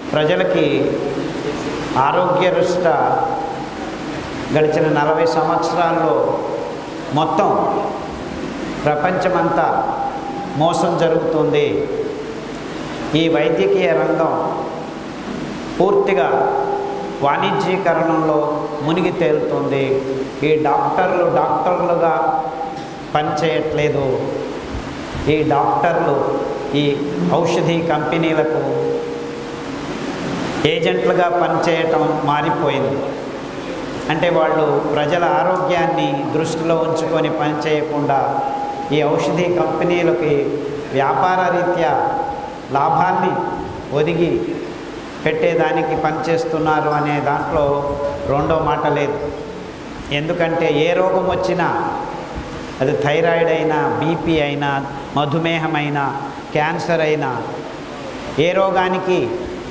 ప్రజలకి ఆరోగ్యరుష్ట గడిచిన నలభై సంవత్సరాల్లో మొత్తం ప్రపంచమంతా మోసం జరుగుతుంది ఈ వైద్యకీయ రంగం పూర్తిగా వాణిజ్యీకరణలో మునిగి తేలుతుంది ఈ డాక్టర్లు డాక్టర్లుగా పనిచేయట్లేదు ఈ డాక్టర్లు ఈ ఔషధి కంపెనీలకు ఏజెంట్లుగా పనిచేయటం మారిపోయింది అంటే వాళ్ళు ప్రజల ఆరోగ్యాన్ని దృష్టిలో ఉంచుకొని పనిచేయకుండా ఈ ఔషధి కంపెనీలకి వ్యాపార రీత్యా లాభాన్ని ఒదిగి పెట్టేదానికి పనిచేస్తున్నారు అనే దాంట్లో రెండో మాట లేదు ఎందుకంటే ఏ రోగం వచ్చినా అది థైరాయిడ్ అయినా బీపీ అయినా మధుమేహమైనా క్యాన్సర్ అయినా ఏ రోగానికి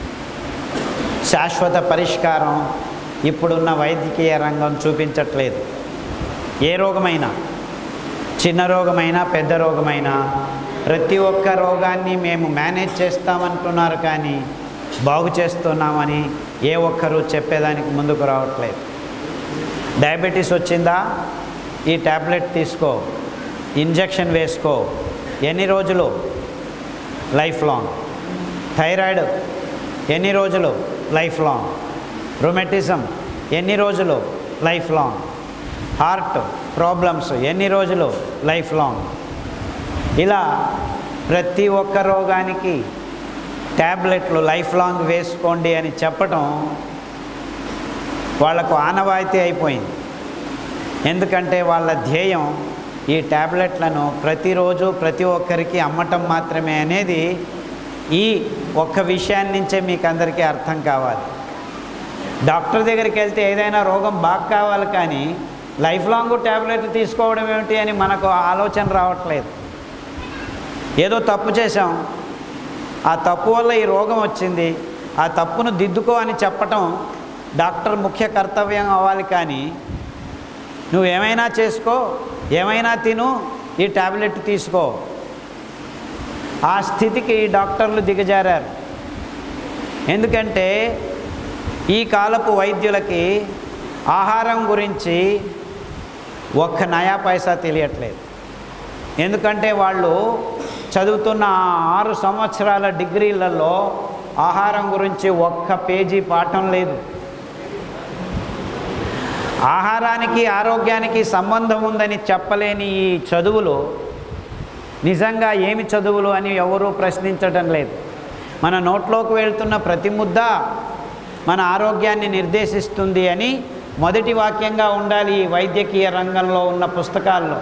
శాశ్వత పరిష్కారం ఇప్పుడున్న వైద్యకీయ రంగం చూపించట్లేదు ఏ రోగమైనా చిన్న రోగమైనా పెద్ద రోగమైనా ప్రతి ఒక్క రోగాన్ని మేము మేనేజ్ చేస్తామంటున్నారు కానీ బాగు చేస్తున్నామని ఏ ఒక్కరూ చెప్పేదానికి ముందుకు రావట్లేదు డయాబెటీస్ వచ్చిందా ఈ ట్యాబ్లెట్ తీసుకో ఇంజెక్షన్ వేసుకో ఎన్ని రోజులు లైఫ్ లాంగ్ థైరాయిడ్ ఎన్ని రోజులు లైఫ్ లాంగ్ రొమెటిజం ఎన్ని రోజులు లైఫ్ లాంగ్ హార్ట్ ప్రాబ్లమ్స్ ఎన్ని రోజులు లైఫ్ లాంగ్ ఇలా ప్రతి ఒక్క రోగానికి ట్యాబ్లెట్లు లైఫ్ లాంగ్ వేసుకోండి అని చెప్పటం వాళ్లకు ఆనవాయితీ అయిపోయింది ఎందుకంటే వాళ్ళ ధ్యేయం ఈ ట్యాబ్లెట్లను ప్రతిరోజు ప్రతి ఒక్కరికి అమ్మటం మాత్రమే అనేది ఈ ఒక్క విషయాన్ని నుంచే మీకు అందరికీ అర్థం కావాలి డాక్టర్ దగ్గరికి వెళ్తే ఏదైనా రోగం బాగా కావాలి కానీ లైఫ్ లాంగ్ ట్యాబ్లెట్ తీసుకోవడం ఏమిటి అని మనకు ఆలోచన రావట్లేదు ఏదో తప్పు చేసాం ఆ తప్పు వల్ల ఈ రోగం వచ్చింది ఆ తప్పును దిద్దుకో అని చెప్పటం డాక్టర్ ముఖ్య కర్తవ్యం అవ్వాలి కానీ నువ్వు ఏమైనా చేసుకో ఏమైనా తిను ఈ ట్యాబ్లెట్ తీసుకో ఆ స్థితికి డాక్టర్లు దిగజారారు ఎందుకంటే ఈ కాలపు వైద్యులకి ఆహారం గురించి ఒక్క నయా పైసా తెలియట్లేదు ఎందుకంటే వాళ్ళు చదువుతున్న ఆ ఆరు సంవత్సరాల డిగ్రీలలో ఆహారం గురించి ఒక్క పేజీ పాఠం లేదు ఆహారానికి ఆరోగ్యానికి సంబంధం ఉందని చెప్పలేని ఈ చదువులు నిజంగా ఏమి చదువులు అని ఎవరూ ప్రశ్నించడం లేదు మన నోట్లోకి వెళ్తున్న ప్రతి ముద్ద మన ఆరోగ్యాన్ని నిర్దేశిస్తుంది అని మొదటి వాక్యంగా ఉండాలి ఈ వైద్యకీయ రంగంలో ఉన్న పుస్తకాల్లో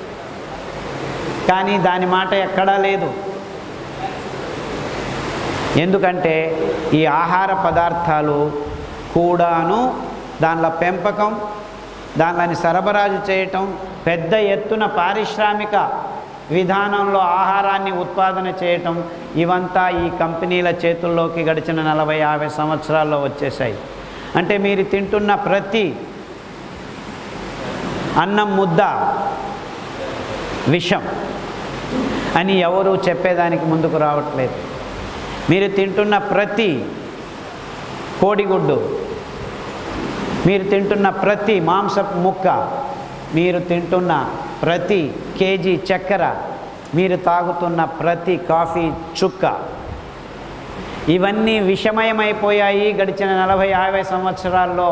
కానీ దాని మాట ఎక్కడా లేదు ఎందుకంటే ఈ ఆహార పదార్థాలు కూడాను దానిలో పెంపకం దానిని సరబరాజు చేయటం పెద్ద ఎత్తున పారిశ్రామిక విధానంలో ఆహారాన్ని ఉత్పాదన చేయటం ఇవంతా ఈ కంపెనీల చేతుల్లోకి గడిచిన నలభై యాభై సంవత్సరాల్లో వచ్చేసాయి అంటే మీరు తింటున్న ప్రతి అన్నం ముద్ద విషం అని ఎవరు చెప్పేదానికి ముందుకు రావట్లేదు మీరు తింటున్న ప్రతి కోడిగుడ్డు మీరు తింటున్న ప్రతి మాంసపు ముక్క మీరు తింటున్న ప్రతి కేజీ చక్కెర మీరు తాగుతున్న ప్రతి కాఫీ చుక్క ఇవన్నీ విషమయమైపోయాయి గడిచిన నలభై యాభై సంవత్సరాల్లో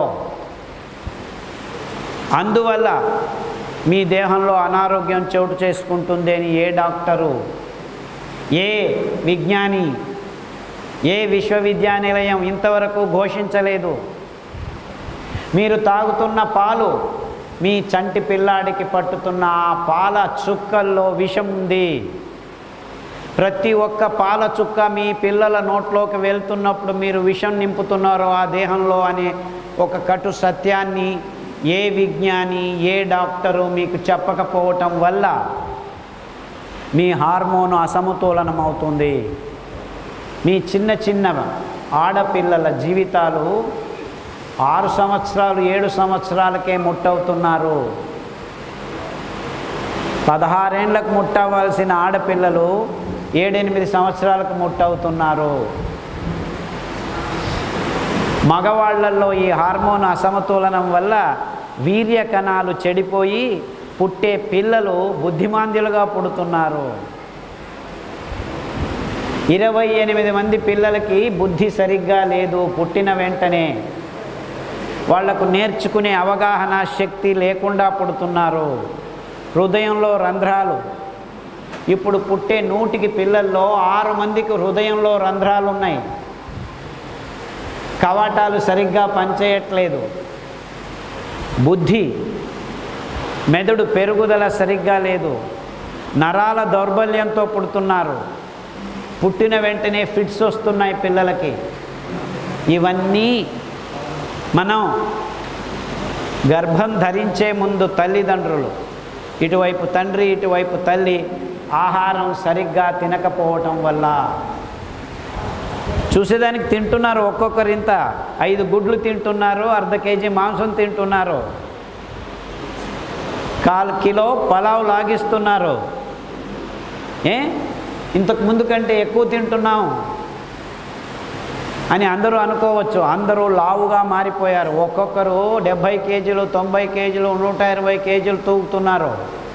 అందువల్ల మీ దేహంలో అనారోగ్యం చోటు చేసుకుంటుంది అని ఏ డాక్టరు ఏ విజ్ఞాని ఏ విశ్వవిద్యానిలయం ఇంతవరకు ఘోషించలేదు మీరు తాగుతున్న పాలు మీ చంటి పిల్లాడికి పట్టుతున్న ఆ పాల చుక్కల్లో విషం ఉంది ప్రతి ఒక్క పాల చుక్క మీ పిల్లల నోట్లోకి వెళ్తున్నప్పుడు మీరు విషం నింపుతున్నారో ఆ దేహంలో అనే ఒక కటు సత్యాన్ని ఏ విజ్ఞాని ఏ డాక్టరు మీకు చెప్పకపోవటం వల్ల మీ హార్మోన్ అసమతులనం అవుతుంది మీ చిన్న చిన్న ఆడపిల్లల జీవితాలు ఆరు సంవత్సరాలు ఏడు సంవత్సరాలకే ముట్టవుతున్నారు పదహారేండ్లకు ముట్టవలసిన ఆడపిల్లలు ఏడెనిమిది సంవత్సరాలకు ముట్టవుతున్నారు మగవాళ్ళల్లో ఈ హార్మోన్ అసమతులనం వల్ల వీర్య కణాలు చెడిపోయి పుట్టే పిల్లలు బుద్ధిమాంద్యులుగా పుడుతున్నారు ఇరవై ఎనిమిది మంది పిల్లలకి బుద్ధి సరిగ్గా లేదు పుట్టిన వెంటనే వాళ్లకు నేర్చుకునే అవగాహన శక్తి లేకుండా పుడుతున్నారు హృదయంలో రంధ్రాలు ఇప్పుడు పుట్టే నూటికి పిల్లల్లో ఆరు మందికి హృదయంలో రంధ్రాలు ఉన్నాయి కవాటాలు సరిగ్గా పనిచేయట్లేదు బుద్ధి మెదడు పెరుగుదల సరిగ్గా లేదు నరాల దౌర్బల్యంతో పుడుతున్నారు పుట్టిన వెంటనే ఫిట్స్ వస్తున్నాయి పిల్లలకి ఇవన్నీ మనం గర్భం ధరించే ముందు తల్లిదండ్రులు ఇటువైపు తండ్రి ఇటువైపు తల్లి ఆహారం సరిగ్గా తినకపోవటం వల్ల చూసేదానికి తింటున్నారు ఒక్కొక్కరు ఇంత ఐదు గుడ్లు తింటున్నారు అర్ధ కేజీ మాంసం తింటున్నారు కాల్ కిలో పలావ్ లాగిస్తున్నారు ఏ ఇంతకు ముందు కంటే ఎక్కువ తింటున్నాం అని అందరూ అనుకోవచ్చు అందరూ లావుగా మారిపోయారు ఒక్కొక్కరు డెబ్భై కేజీలు తొంభై కేజీలు నూట ఇరవై కేజీలు తూగుతున్నారు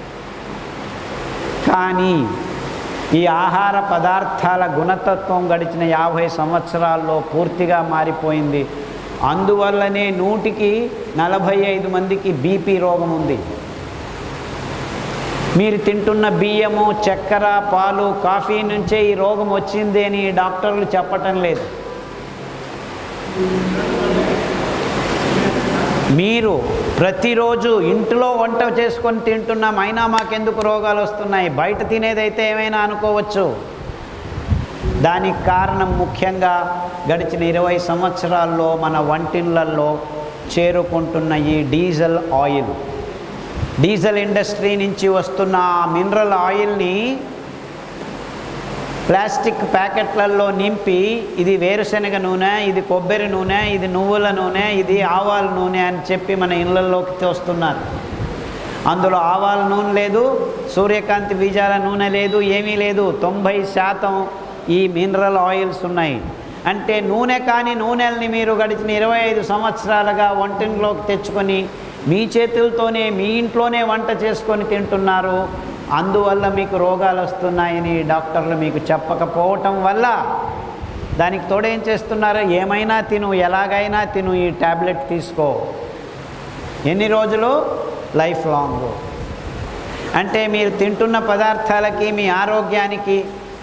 కానీ ఈ ఆహార పదార్థాల గుణతత్వం గడిచిన యాభై సంవత్సరాల్లో పూర్తిగా మారిపోయింది అందువల్లనే నూటికి నలభై ఐదు మందికి బీపీ రోగం ఉంది మీరు తింటున్న బియ్యము చక్కెర పాలు కాఫీ నుంచే ఈ రోగం వచ్చింది అని డాక్టర్లు చెప్పటం లేదు మీరు ప్రతిరోజు ఇంట్లో వంట చేసుకొని తింటున్నాం అయినా మాకెందుకు రోగాలు వస్తున్నాయి బయట తినేదైతే ఏమైనా అనుకోవచ్చు దానికి కారణం ముఖ్యంగా గడిచిన ఇరవై సంవత్సరాల్లో మన వంటిళ్ళల్లో చేరుకుంటున్న ఈ డీజిల్ ఆయిల్ డీజిల్ ఇండస్ట్రీ నుంచి వస్తున్న ఆ మినరల్ ఆయిల్ని ప్లాస్టిక్ ప్యాకెట్లలో నింపి ఇది వేరుశనగ నూనె ఇది కొబ్బరి నూనె ఇది నువ్వుల నూనె ఇది ఆవాల నూనె అని చెప్పి మన ఇళ్ళల్లోకి తెస్తున్నారు అందులో ఆవాల నూనె లేదు సూర్యకాంతి బీజాల నూనె లేదు ఏమీ లేదు తొంభై శాతం ఈ మినరల్ ఆయిల్స్ ఉన్నాయి అంటే నూనె కాని నూనెల్ని మీరు గడిచిన ఇరవై ఐదు సంవత్సరాలుగా వంటింట్లోకి తెచ్చుకొని మీ చేతులతోనే మీ ఇంట్లోనే వంట చేసుకొని తింటున్నారు అందువల్ల మీకు రోగాలు వస్తున్నాయని డాక్టర్లు మీకు చెప్పకపోవటం వల్ల దానికి తోడు ఏం చేస్తున్నారు ఏమైనా తిను ఎలాగైనా తిను ఈ ట్యాబ్లెట్ తీసుకో ఎన్ని రోజులు లైఫ్ లాంగ్ అంటే మీరు తింటున్న పదార్థాలకి మీ ఆరోగ్యానికి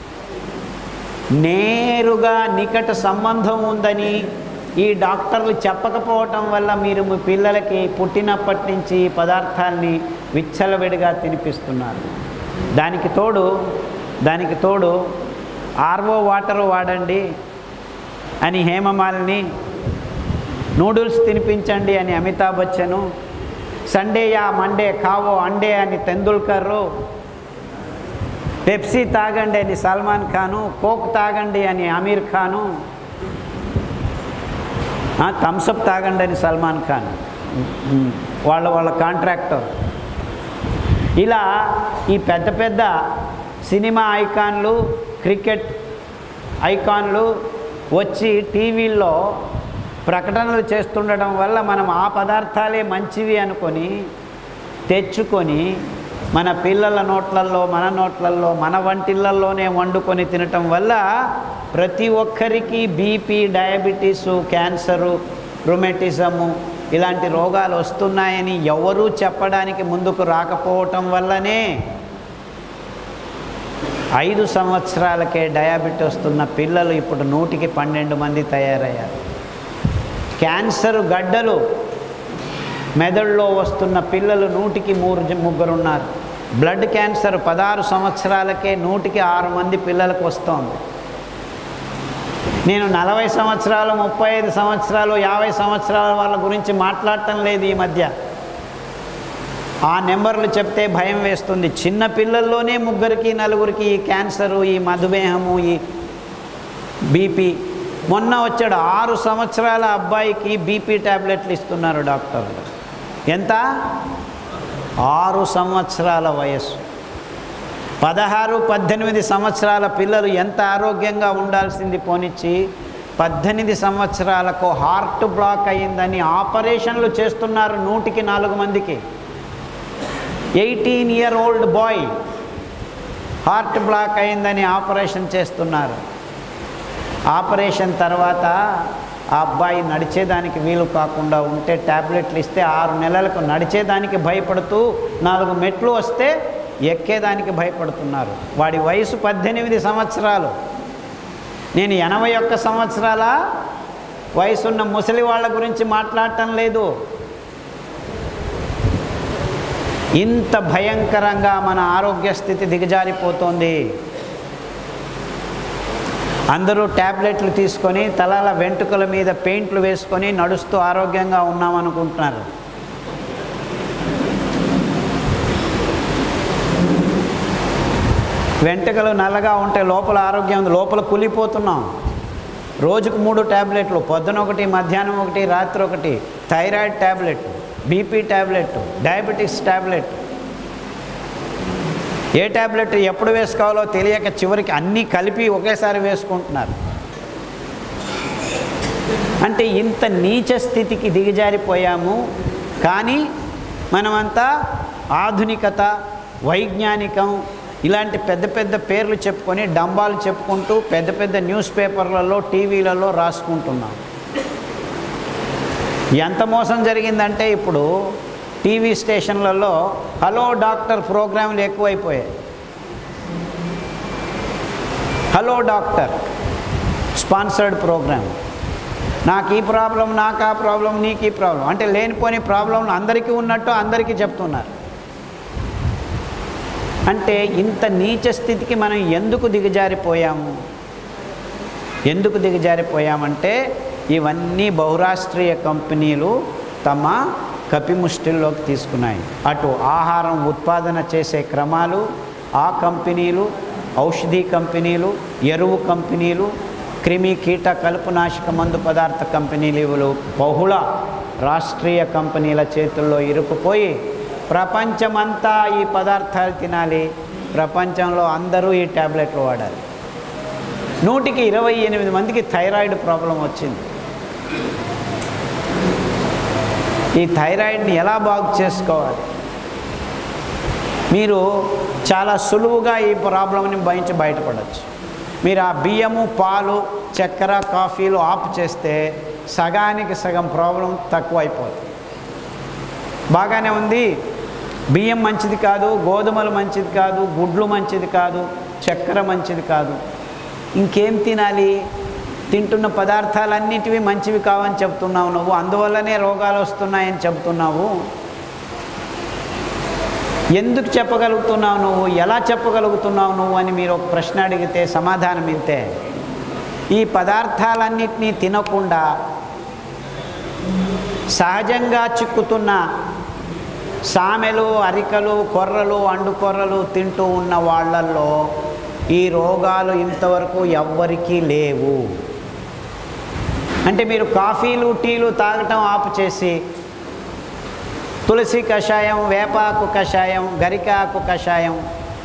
నేరుగా నికట సంబంధం ఉందని ఈ డాక్టర్లు చెప్పకపోవటం వల్ల మీరు మీ పిల్లలకి పుట్టినప్పటి నుంచి ఈ పదార్థాల్ని విచ్చలవిడిగా తినిపిస్తున్నారు దానికి తోడు దానికి తోడు ఆర్వో వాటర్ వాడండి అని హేమమాలిని నూడిల్స్ తినిపించండి అని అమితాబ్ బచ్చను సండే యా మండే కావో అండే అని తెందుల్కర్రు పెప్సీ తాగండి అని సల్మాన్ ఖాను కోక్ తాగండి అని అమీర్ ఖాను థమ్సప్ తాగండి అని సల్మాన్ ఖాన్ వాళ్ళ వాళ్ళ కాంట్రాక్టర్ ఇలా ఈ పెద్ద పెద్ద సినిమా ఐకాన్లు క్రికెట్ ఐకాన్లు వచ్చి టీవీల్లో ప్రకటనలు చేస్తుండడం వల్ల మనం ఆ పదార్థాలే మంచివి అనుకొని తెచ్చుకొని మన పిల్లల నోట్లల్లో మన నోట్లల్లో మన వంటిళ్ళల్లోనే వండుకొని తినటం వల్ల ప్రతి ఒక్కరికి బీపీ డయాబెటీసు క్యాన్సరు రుమెటిజము ఇలాంటి రోగాలు వస్తున్నాయని ఎవరూ చెప్పడానికి ముందుకు రాకపోవటం వల్లనే ఐదు సంవత్సరాలకే డయాబెటీస్ వస్తున్న పిల్లలు ఇప్పుడు నూటికి పన్నెండు మంది తయారయ్యారు క్యాన్సర్ గడ్డలు మెదడులో వస్తున్న పిల్లలు నూటికి మూడు ముగ్గురున్నారు బ్లడ్ క్యాన్సర్ పదహారు సంవత్సరాలకే నూటికి ఆరు మంది పిల్లలకు వస్తోంది నేను నలభై సంవత్సరాలు ముప్పై ఐదు సంవత్సరాలు యాభై సంవత్సరాల వాళ్ళ గురించి మాట్లాడటం లేదు ఈ మధ్య ఆ నెంబర్లు చెప్తే భయం వేస్తుంది చిన్న పిల్లల్లోనే ముగ్గురికి నలుగురికి ఈ క్యాన్సరు ఈ మధుమేహము ఈ బీపీ మొన్న వచ్చాడు ఆరు సంవత్సరాల అబ్బాయికి బీపీ ట్యాబ్లెట్లు ఇస్తున్నారు డాక్టర్లు ఎంత ఆరు సంవత్సరాల వయస్సు పదహారు పద్దెనిమిది సంవత్సరాల పిల్లలు ఎంత ఆరోగ్యంగా ఉండాల్సింది పోనిచ్చి పద్దెనిమిది సంవత్సరాలకు హార్ట్ బ్లాక్ అయిందని ఆపరేషన్లు చేస్తున్నారు నూటికి నాలుగు మందికి eighteen year old boy heart block అయిందని ఆపరేషన్ చేస్తున్నారు ఆపరేషన్ తర్వాత ఆ అబ్బాయి నడిచేదానికి వీలు కాకుండా ఉంటే ట్యాబ్లెట్లు ఇస్తే ఆరు నెలలకు నడిచేదానికి భయపడుతూ నాలుగు మెట్లు వస్తే ఎక్కేదానికి భయపడుతున్నారు వాడి వయసు పద్దెనిమిది సంవత్సరాలు నేను ఎనభై ఒక్క సంవత్సరాల వయసున్న ముసలి వాళ్ళ గురించి మాట్లాడటం లేదు ఇంత భయంకరంగా మన ఆరోగ్య స్థితి దిగజారిపోతోంది అందరూ ట్యాబ్లెట్లు తీసుకొని తలాల వెంట్రుకల మీద పెయింట్లు వేసుకొని నడుస్తూ ఆరోగ్యంగా ఉన్నామనుకుంటున్నారు వెంట్రుకలు నల్లగా ఉంటే లోపల ఆరోగ్యం ఉంది లోపల కులిపోతున్నాం రోజుకు మూడు ట్యాబ్లెట్లు పొద్దున ఒకటి మధ్యాహ్నం ఒకటి రాత్రి ఒకటి thyroid tablet BP tablet diabetics tablet ఏ ట్యాబ్లెట్ ఎప్పుడు వేసుకోవాలో తెలియక చివరికి అన్నీ కలిపి ఒకేసారి వేసుకుంటున్నారు అంటే ఇంత నీచ స్థితికి దిగజారిపోయాము కానీ మనమంతా ఆధునికత వైజ్ఞానికం ఇలాంటి పెద్ద పెద్ద పేర్లు చెప్పుకొని డంబాలు చెప్పుకుంటూ పెద్ద పెద్ద న్యూస్ పేపర్లలో టీవీలలో రాసుకుంటున్నాం ఎంత మోసం జరిగిందంటే ఇప్పుడు టీవీ స్టేషన్లలో హలో డాక్టర్ ప్రోగ్రాంలు ఎక్కువైపోయాయి హలో డాక్టర్ స్పాన్సర్డ్ ప్రోగ్రామ్ నాకు ఈ ప్రాబ్లం నాకు ఆ ప్రాబ్లం నీకు ఈ ప్రాబ్లం అంటే లేనిపోని ప్రాబ్లంలు అందరికీ ఉన్నట్టు అందరికీ చెప్తున్నారు అంటే ఇంత నీచ స్థితికి మనం ఎందుకు దిగజారిపోయాము ఎందుకు దిగజారిపోయామంటే ఇవన్నీ బహురాష్ట్రీయ కంపెనీలు తమ కపిముష్టిల్లోకి తీసుకున్నాయి అటు ఆహారం ఉత్పాదన చేసే క్రమాలు ఆ కంపెనీలు ఔషధీ కంపెనీలు ఎరువు కంపెనీలు క్రిమి కీట కలుపునాశక మందు పదార్థ కంపెనీలు ఇవులు బహుళ రాష్ట్రీయ కంపెనీల చేతుల్లో ఇరుక్కుపోయి ప్రపంచమంతా ఈ పదార్థాలు తినాలి ప్రపంచంలో అందరూ ఈ ట్యాబ్లెట్లు వాడాలి నూటికి ఇరవై ఎనిమిది మందికి థైరాయిడ్ ప్రాబ్లం వచ్చింది ఈ థైరాయిడ్ని ఎలా బాగు చేసుకోవాలి మీరు చాలా సులువుగా ఈ ప్రాబ్లంని భయించి బయటపడవచ్చు మీరు ఆ బియ్యము పాలు చక్కెర కాఫీలు ఆఫ్ చేస్తే సగానికి సగం ప్రాబ్లం తక్కువ అయిపోతుంది బాగానే ఉంది బియ్యం మంచిది కాదు గోధుమలు మంచిది కాదు గుడ్లు మంచిది కాదు చక్కెర మంచిది కాదు ఇంకేం తినాలి తింటున్న పదార్థాలన్నిటివి మంచివి కావని చెప్తున్నావు నువ్వు అందువల్లనే రోగాలు వస్తున్నాయని చెప్తున్నావు ఎందుకు చెప్పగలుగుతున్నావు నువ్వు ఎలా చెప్పగలుగుతున్నావు నువ్వు అని మీరు ఒక ప్రశ్న అడిగితే సమాధానం ఇంతే ఈ పదార్థాలన్నిటినీ తినకుండా సహజంగా చిక్కుతున్న సామెలు అరికలు కొర్రలు అండుకొర్రలు తింటూ ఉన్న వాళ్ళల్లో ఈ రోగాలు ఇంతవరకు ఎవ్వరికీ లేవు అంటే మీరు కాఫీలు టీలు తాగటం ఆపు చేసి తులసి కషాయం వేపాకు కషాయం గరికాకు కషాయం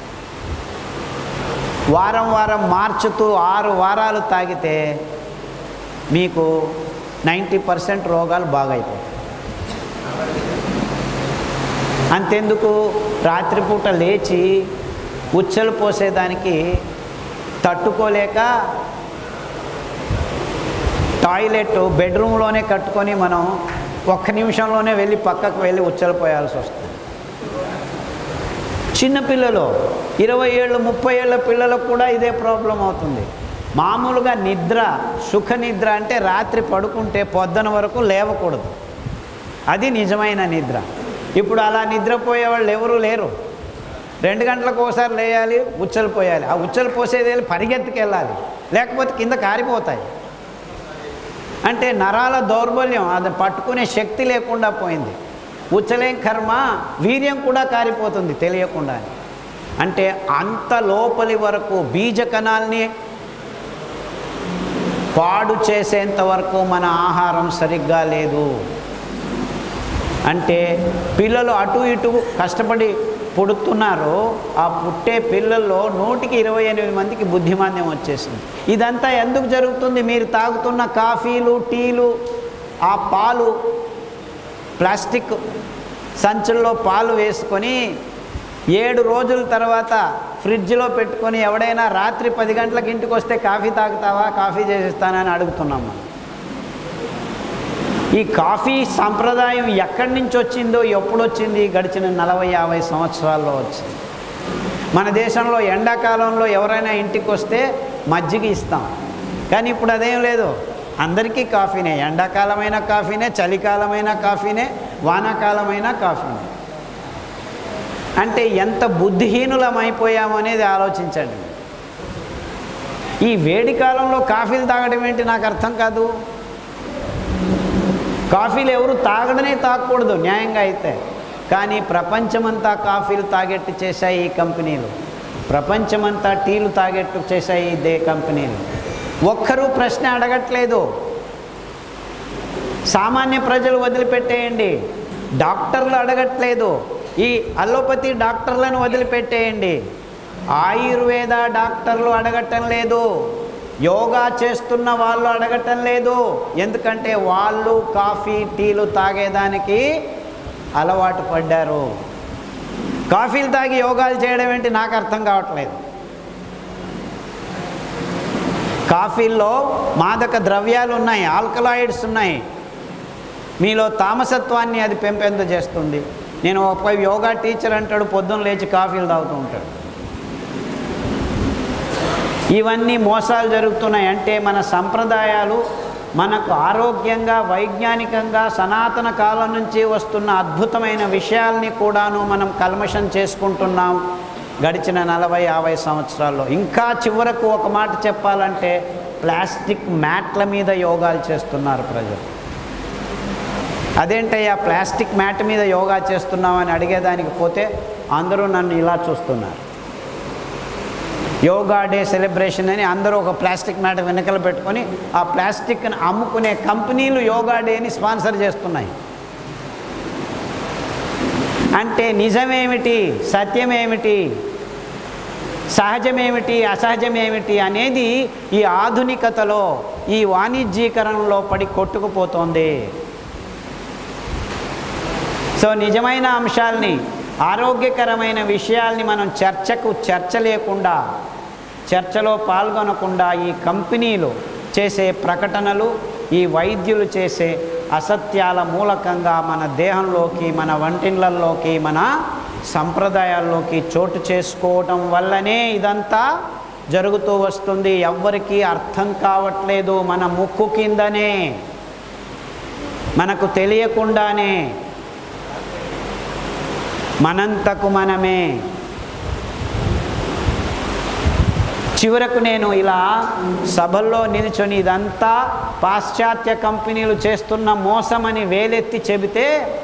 వారం వారం మార్చుతూ ఆరు వారాలు తాగితే మీకు నైంటీ పర్సెంట్ రోగాలు బాగైపోతాయి అంతెందుకు రాత్రిపూట లేచి ఉచ్చలు పోసేదానికి తట్టుకోలేక టాయిలెట్ బెడ్రూమ్లోనే కట్టుకొని మనం ఒక్క నిమిషంలోనే వెళ్ళి పక్కకు వెళ్ళి ఉచ్చలు పోయాల్సి వస్తుంది చిన్నపిల్లలు ఇరవై ఏళ్ళు ముప్పై ఏళ్ళ పిల్లలకు కూడా ఇదే ప్రాబ్లం అవుతుంది మామూలుగా నిద్ర సుఖ నిద్ర అంటే రాత్రి పడుకుంటే పొద్దున వరకు లేవకూడదు అది నిజమైన నిద్ర ఇప్పుడు అలా నిద్రపోయే వాళ్ళు ఎవరూ లేరు రెండు గంటలకు ఒకసారి లేయాలి ఉచ్చలు పోయాలి ఆ ఉచ్చలు పోసేది వెళ్ళి పరిగెత్తుకెళ్ళాలి లేకపోతే కింద కారిపోతాయి అంటే నరాల దౌర్బల్యం అది పట్టుకునే శక్తి లేకుండా పోయింది ఉచ్చలేం కర్మ వీర్యం కూడా కారిపోతుంది తెలియకుండా అంటే అంత లోపలి వరకు బీజ కణాల్ని పాడు చేసేంత వరకు మన ఆహారం సరిగ్గా లేదు అంటే పిల్లలు అటు ఇటు కష్టపడి పుడుతున్నారో ఆ పుట్టే పిల్లల్లో నూటికి ఇరవై ఎనిమిది మందికి బుద్ధిమాంద్యం వచ్చేసింది ఇదంతా ఎందుకు జరుగుతుంది మీరు తాగుతున్న కాఫీలు టీలు ఆ పాలు ప్లాస్టిక్ సంచుల్లో పాలు వేసుకొని ఏడు రోజుల తర్వాత ఫ్రిడ్జ్లో పెట్టుకొని ఎవడైనా రాత్రి పది గంటలకు ఇంటికి వస్తే కాఫీ తాగుతావా కాఫీ చేసిస్తానని అడుగుతున్నాం మనం ఈ కాఫీ సంప్రదాయం ఎక్కడి నుంచి వచ్చిందో ఎప్పుడు వచ్చింది గడిచిన నలభై యాభై సంవత్సరాల్లో వచ్చింది మన దేశంలో ఎండాకాలంలో ఎవరైనా ఇంటికి వస్తే మజ్జిగ ఇస్తాం కానీ ఇప్పుడు అదేం లేదు అందరికీ కాఫీనే ఎండాకాలమైన కాఫీనే చలికాలమైన కాఫీనే వానాకాలమైన కాఫీనే అంటే ఎంత బుద్ధిహీనులం అయిపోయాము అనేది ఆలోచించండి ఈ వేడి కాలంలో కాఫీలు తాగడం ఏంటి నాకు అర్థం కాదు కాఫీలు ఎవరు తాగడనే తాగకూడదు న్యాయంగా అయితే కానీ ప్రపంచమంతా కాఫీలు తాగేట్టు చేశాయి ఈ కంపెనీలు ప్రపంచమంతా టీలు తాగేట్టు చేశాయి ఈ దే కంపెనీలు ఒక్కరూ ప్రశ్న అడగట్లేదు సామాన్య ప్రజలు వదిలిపెట్టేయండి డాక్టర్లు అడగట్లేదు ఈ అలోపతి డాక్టర్లను వదిలిపెట్టేయండి ఆయుర్వేద డాక్టర్లు అడగటం లేదు యోగా చేస్తున్న వాళ్ళు అడగటం లేదు ఎందుకంటే వాళ్ళు కాఫీ టీలు తాగేదానికి అలవాటు పడ్డారు కాఫీలు తాగి యోగాలు చేయడం ఏంటి నాకు అర్థం కావట్లేదు కాఫీల్లో మాదక ద్రవ్యాలు ఉన్నాయి ఆల్కలాయిడ్స్ ఉన్నాయి మీలో తామసత్వాన్ని అది పెంపెంత చేస్తుంది నేను ఒక యోగా టీచర్ అంటాడు పొద్దున్న లేచి కాఫీలు తాగుతూ ఉంటాడు ఇవన్నీ మోసాలు జరుగుతున్నాయి అంటే మన సంప్రదాయాలు మనకు ఆరోగ్యంగా వైజ్ఞానికంగా సనాతన కాలం నుంచి వస్తున్న అద్భుతమైన విషయాల్ని కూడాను మనం కల్మషం చేసుకుంటున్నాం గడిచిన నలభై యాభై సంవత్సరాల్లో ఇంకా చివరకు ఒక మాట చెప్పాలంటే ప్లాస్టిక్ మ్యాట్ల మీద యోగాలు చేస్తున్నారు ప్రజలు అదేంటయ్యా ప్లాస్టిక్ మ్యాట్ మీద యోగా చేస్తున్నామని అడిగేదానికి పోతే అందరూ నన్ను ఇలా చూస్తున్నారు యోగా డే సెలబ్రేషన్ అని అందరూ ఒక ప్లాస్టిక్ మ్యాట్ వెనకల పెట్టుకొని ఆ ప్లాస్టిక్ని అమ్ముకునే కంపెనీలు యోగా డేని స్పాన్సర్ చేస్తున్నాయి అంటే నిజమేమిటి సత్యమేమిటి సహజమేమిటి అసహజమేమిటి అనేది ఈ ఆధునికతలో ఈ వాణిజ్యీకరణలో పడి కొట్టుకుపోతోంది సో నిజమైన అంశాల్ని ఆరోగ్యకరమైన విషయాల్ని మనం చర్చకు చర్చ లేకుండా చర్చలో పాల్గొనకుండా ఈ కంపెనీలు చేసే ప్రకటనలు ఈ వైద్యులు చేసే అసత్యాల మూలకంగా మన దేహంలోకి మన వంటిళ్ళల్లోకి మన సంప్రదాయాల్లోకి చోటు చేసుకోవటం వల్లనే ఇదంతా జరుగుతూ వస్తుంది ఎవ్వరికీ అర్థం కావట్లేదు మన ముక్కు కిందనే మనకు తెలియకుండానే మనంతకు మనమే చివరకు నేను ఇలా సభల్లో నిల్చొని ఇదంతా పాశ్చాత్య కంపెనీలు చేస్తున్న మోసమని వేలెత్తి చెబితే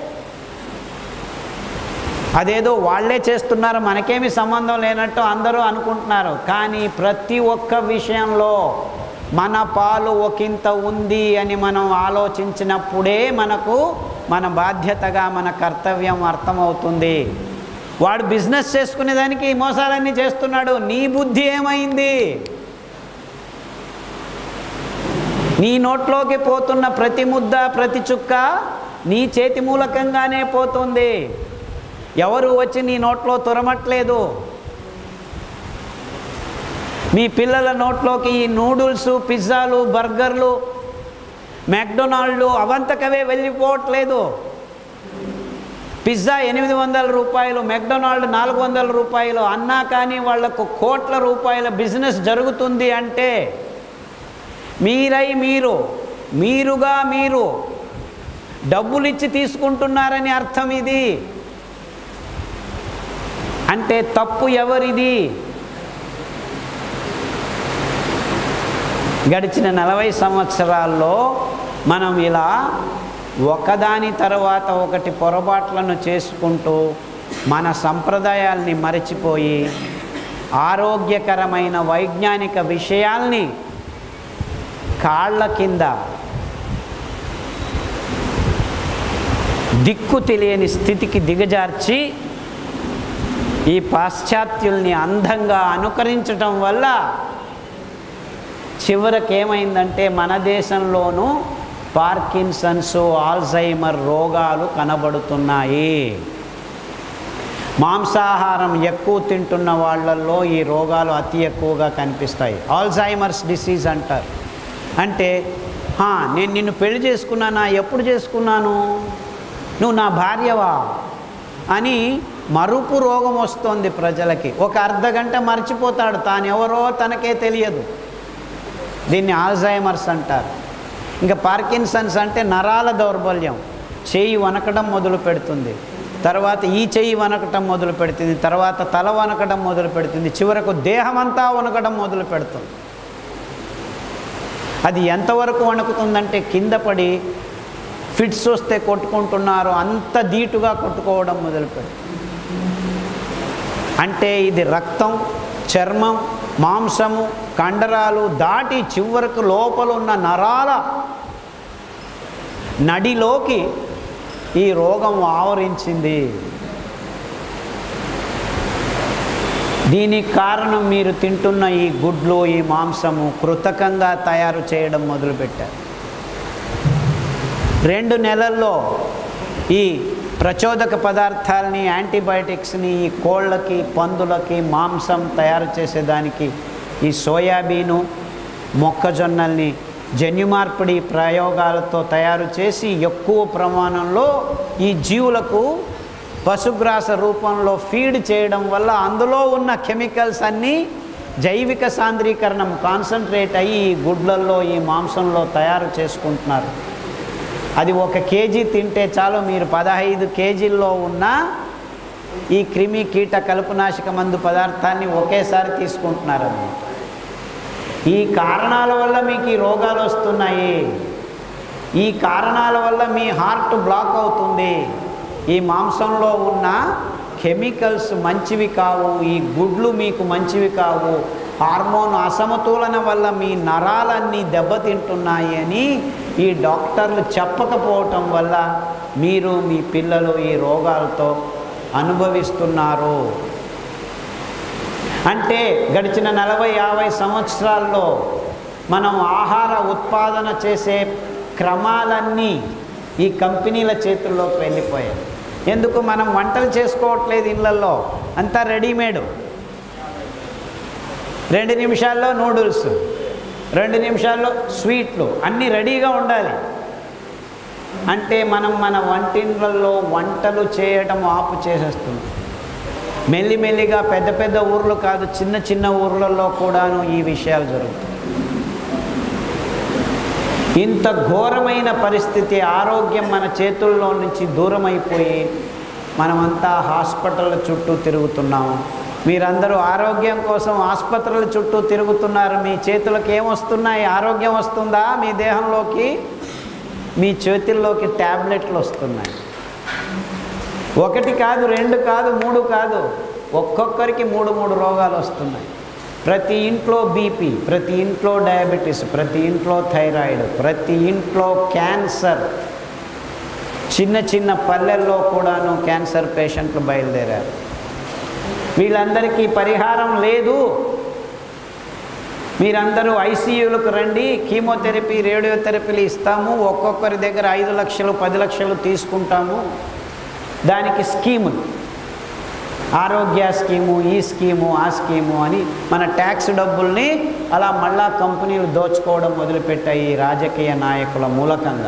అదేదో వాళ్ళే చేస్తున్నారు మనకేమి సంబంధం లేనట్టు అందరూ అనుకుంటున్నారు కానీ ప్రతి ఒక్క విషయంలో మన పాలు ఒకంత ఉంది అని మనం ఆలోచించినప్పుడే మనకు మన బాధ్యతగా మన కర్తవ్యం అర్థమవుతుంది వాడు బిజినెస్ చేసుకునేదానికి ఈ మోసాలన్నీ చేస్తున్నాడు నీ బుద్ధి ఏమైంది నీ నోట్లోకి పోతున్న ప్రతి ముద్ద ప్రతి చుక్క నీ చేతి మూలకంగానే పోతుంది ఎవరు వచ్చి నీ నోట్లో తురమట్లేదు మీ పిల్లల నోట్లోకి ఈ నూడిల్స్ పిజ్జాలు బర్గర్లు మెక్డొనాల్డ్ అవంతకవే వెళ్ళిపోవట్లేదు పిజ్జా ఎనిమిది వందల రూపాయలు మెక్డొనాల్డ్ నాలుగు వందల రూపాయలు అన్నా కానీ వాళ్లకు కోట్ల రూపాయల బిజినెస్ జరుగుతుంది అంటే మీరై మీరు మీరుగా మీరు డబ్బులు ఇచ్చి తీసుకుంటున్నారని అర్థం ఇది అంటే తప్పు ఎవరిది గడిచిన నలభై సంవత్సరాల్లో మనం ఇలా ఒకదాని తర్వాత ఒకటి పొరపాట్లను చేసుకుంటూ మన సంప్రదాయాల్ని మరచిపోయి ఆరోగ్యకరమైన వైజ్ఞానిక విషయాల్ని కాళ్ళ కింద దిక్కు తెలియని స్థితికి దిగజార్చి ఈ పాశ్చాత్యుల్ని అందంగా అనుకరించటం వల్ల చివరికి ఏమైందంటే మన దేశంలోనూ పార్కిన్సన్స్ ఆల్జైమర్ రోగాలు కనబడుతున్నాయి మాంసాహారం ఎక్కువ తింటున్న వాళ్ళల్లో ఈ రోగాలు అతి ఎక్కువగా కనిపిస్తాయి ఆల్జైమర్స్ డిసీజ్ అంటారు అంటే "హా, నేను నిన్ను పెళ్లి చేసుకున్నానా ఎప్పుడు చేసుకున్నాను నువ్వు నా భార్యవా అని మరుపు రోగం వస్తుంది ప్రజలకి ఒక అర్ధ గంట మర్చిపోతాడు తానెవరో తనకే తెలియదు దీన్ని ఆల్జైమర్స్ అంటారు ఇంకా పార్కిన్సన్స్ అంటే నరాల దౌర్బల్యం చేయి వనకడం మొదలు పెడుతుంది తర్వాత ఈ చెయ్యి వనకటం మొదలు పెడుతుంది తర్వాత తల వనకడం మొదలు పెడుతుంది చివరకు దేహమంతా వనకడం మొదలు పెడుతుంది అది ఎంతవరకు వణుకుతుందంటే కింద పడి ఫిట్స్ వస్తే కొట్టుకుంటున్నారు అంత ధీటుగా కొట్టుకోవడం మొదలు పెడుతుంది అంటే ఇది రక్తం చర్మం మాంసము కండరాలు దాటి చివరకు లోపల ఉన్న నరాల నడిలోకి ఈ రోగం ఆవరించింది దీనికి కారణం మీరు తింటున్న ఈ గుడ్లు ఈ మాంసము కృతకంగా తయారు చేయడం మొదలుపెట్టారు రెండు నెలల్లో ఈ ప్రచోదక పదార్థాలని యాంటీబయాటిక్స్ని ఈ కోళ్ళకి పందులకి మాంసం తయారు చేసేదానికి ఈ సోయాబీను మొక్కజొన్నల్ని జన్యుమార్పిడి ప్రయోగాలతో తయారు చేసి ఎక్కువ ప్రమాణంలో ఈ జీవులకు పశుగ్రాస రూపంలో ఫీడ్ చేయడం వల్ల అందులో ఉన్న కెమికల్స్ అన్నీ జైవిక సాంద్రీకరణం కాన్సన్ట్రేట్ అయ్యి ఈ గుడ్లల్లో ఈ మాంసంలో తయారు చేసుకుంటున్నారు అది ఒక కేజీ తింటే చాలు మీరు పదహైదు కేజీల్లో ఉన్న ఈ క్రిమి కీట కలుపునాశక మందు పదార్థాన్ని ఒకేసారి తీసుకుంటున్నారన్నమాట ఈ కారణాల వల్ల మీకు ఈ రోగాలు వస్తున్నాయి ఈ కారణాల వల్ల మీ హార్ట్ బ్లాక్ అవుతుంది ఈ మాంసంలో ఉన్న కెమికల్స్ మంచివి కావు ఈ గుడ్లు మీకు మంచివి కావు హార్మోన్ అసమతులన వల్ల మీ నరాలన్నీ దెబ్బతింటున్నాయి అని ఈ డాక్టర్లు చెప్పకపోవటం వల్ల మీరు మీ పిల్లలు ఈ రోగాలతో అనుభవిస్తున్నారు అంటే గడిచిన నలభై యాభై సంవత్సరాల్లో మనం ఆహార ఉత్పాదన చేసే క్రమాలన్నీ ఈ కంపెనీల చేతుల్లోకి వెళ్ళిపోయాయి ఎందుకు మనం వంటలు చేసుకోవట్లేదు ఇళ్ళల్లో అంతా రెడీమేడ్ రెండు నిమిషాల్లో నూడిల్స్ రెండు నిమిషాల్లో స్వీట్లు అన్నీ రెడీగా ఉండాలి అంటే మనం మన వంటిండ్లలో వంటలు చేయడం ఆపు చేసేస్తుంది మెల్లిమెల్లిగా పెద్ద పెద్ద ఊర్లు కాదు చిన్న చిన్న ఊర్లలో కూడాను ఈ విషయాలు జరుగుతాయి ఇంత ఘోరమైన పరిస్థితి ఆరోగ్యం మన చేతుల్లో నుంచి దూరం అయిపోయి మనమంతా హాస్పిటల్ చుట్టూ తిరుగుతున్నాము మీరందరూ ఆరోగ్యం కోసం ఆసుపత్రుల చుట్టూ తిరుగుతున్నారు మీ చేతులకు ఏమొస్తున్నాయి ఆరోగ్యం వస్తుందా మీ దేహంలోకి మీ చేతుల్లోకి ట్యాబ్లెట్లు వస్తున్నాయి ఒకటి కాదు రెండు కాదు మూడు కాదు ఒక్కొక్కరికి మూడు మూడు రోగాలు వస్తున్నాయి ప్రతి ఇంట్లో బీపీ ప్రతి ఇంట్లో డయాబెటీస్ ప్రతి ఇంట్లో థైరాయిడ్ ప్రతి ఇంట్లో క్యాన్సర్ చిన్న చిన్న పల్లెల్లో కూడాను క్యాన్సర్ పేషెంట్లు బయలుదేరారు వీళ్ళందరికీ పరిహారం లేదు మీరందరూ ఐసీయూలకు రండి కీమోథెరపీ రేడియోథెరపీలు ఇస్తాము ఒక్కొక్కరి దగ్గర ఐదు లక్షలు పది లక్షలు తీసుకుంటాము దానికి స్కీములు ఆరోగ్య స్కీము ఈ స్కీము ఆ స్కీము అని మన ట్యాక్స్ డబ్బుల్ని అలా మళ్ళా కంపెనీలు దోచుకోవడం మొదలుపెట్టాయి ఈ రాజకీయ నాయకుల మూలకంగా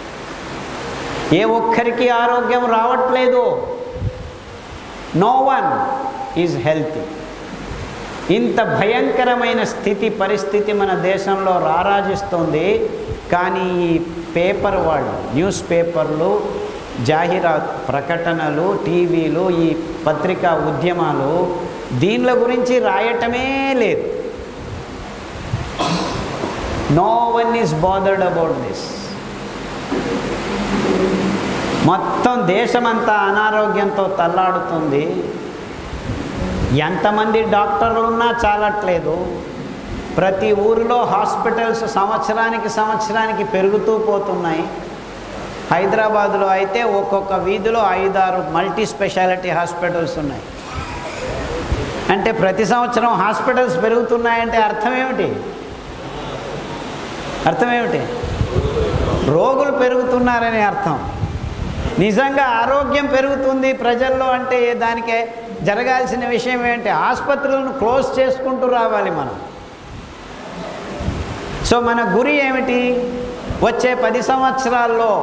ఏ ఒక్కరికి ఆరోగ్యం రావట్లేదు నో వన్ ఈజ్ హెల్తీ ఇంత భయంకరమైన స్థితి పరిస్థితి మన దేశంలో రారాజిస్తుంది కానీ ఈ పేపర్ వాళ్ళు న్యూస్ పేపర్లు జాహీరాత్ ప్రకటనలు టీవీలు ఈ పత్రికా ఉద్యమాలు దీనిల గురించి రాయటమే లేదు no one is bothered about this మొత్తం దేశమంతా అనారోగ్యంతో తల్లాడుతుంది ఎంతమంది డాక్టర్లు ఉన్నా చాలట్లేదు ప్రతి ఊరిలో హాస్పిటల్స్ సంవత్సరానికి సంవత్సరానికి పెరుగుతూ పోతున్నాయి హైదరాబాద్లో అయితే ఒక్కొక్క వీధిలో ఐదారు మల్టీ స్పెషాలిటీ హాస్పిటల్స్ ఉన్నాయి అంటే ప్రతి సంవత్సరం హాస్పిటల్స్ పెరుగుతున్నాయంటే అర్థం ఏమిటి అర్థం ఏమిటి రోగులు పెరుగుతున్నారని అర్థం నిజంగా ఆరోగ్యం పెరుగుతుంది ప్రజల్లో అంటే దానికి జరగాల్సిన విషయం ఏంటి ఆసుపత్రులను క్లోజ్ చేసుకుంటూ రావాలి మనం సో మన గురి ఏమిటి వచ్చే పది సంవత్సరాల్లో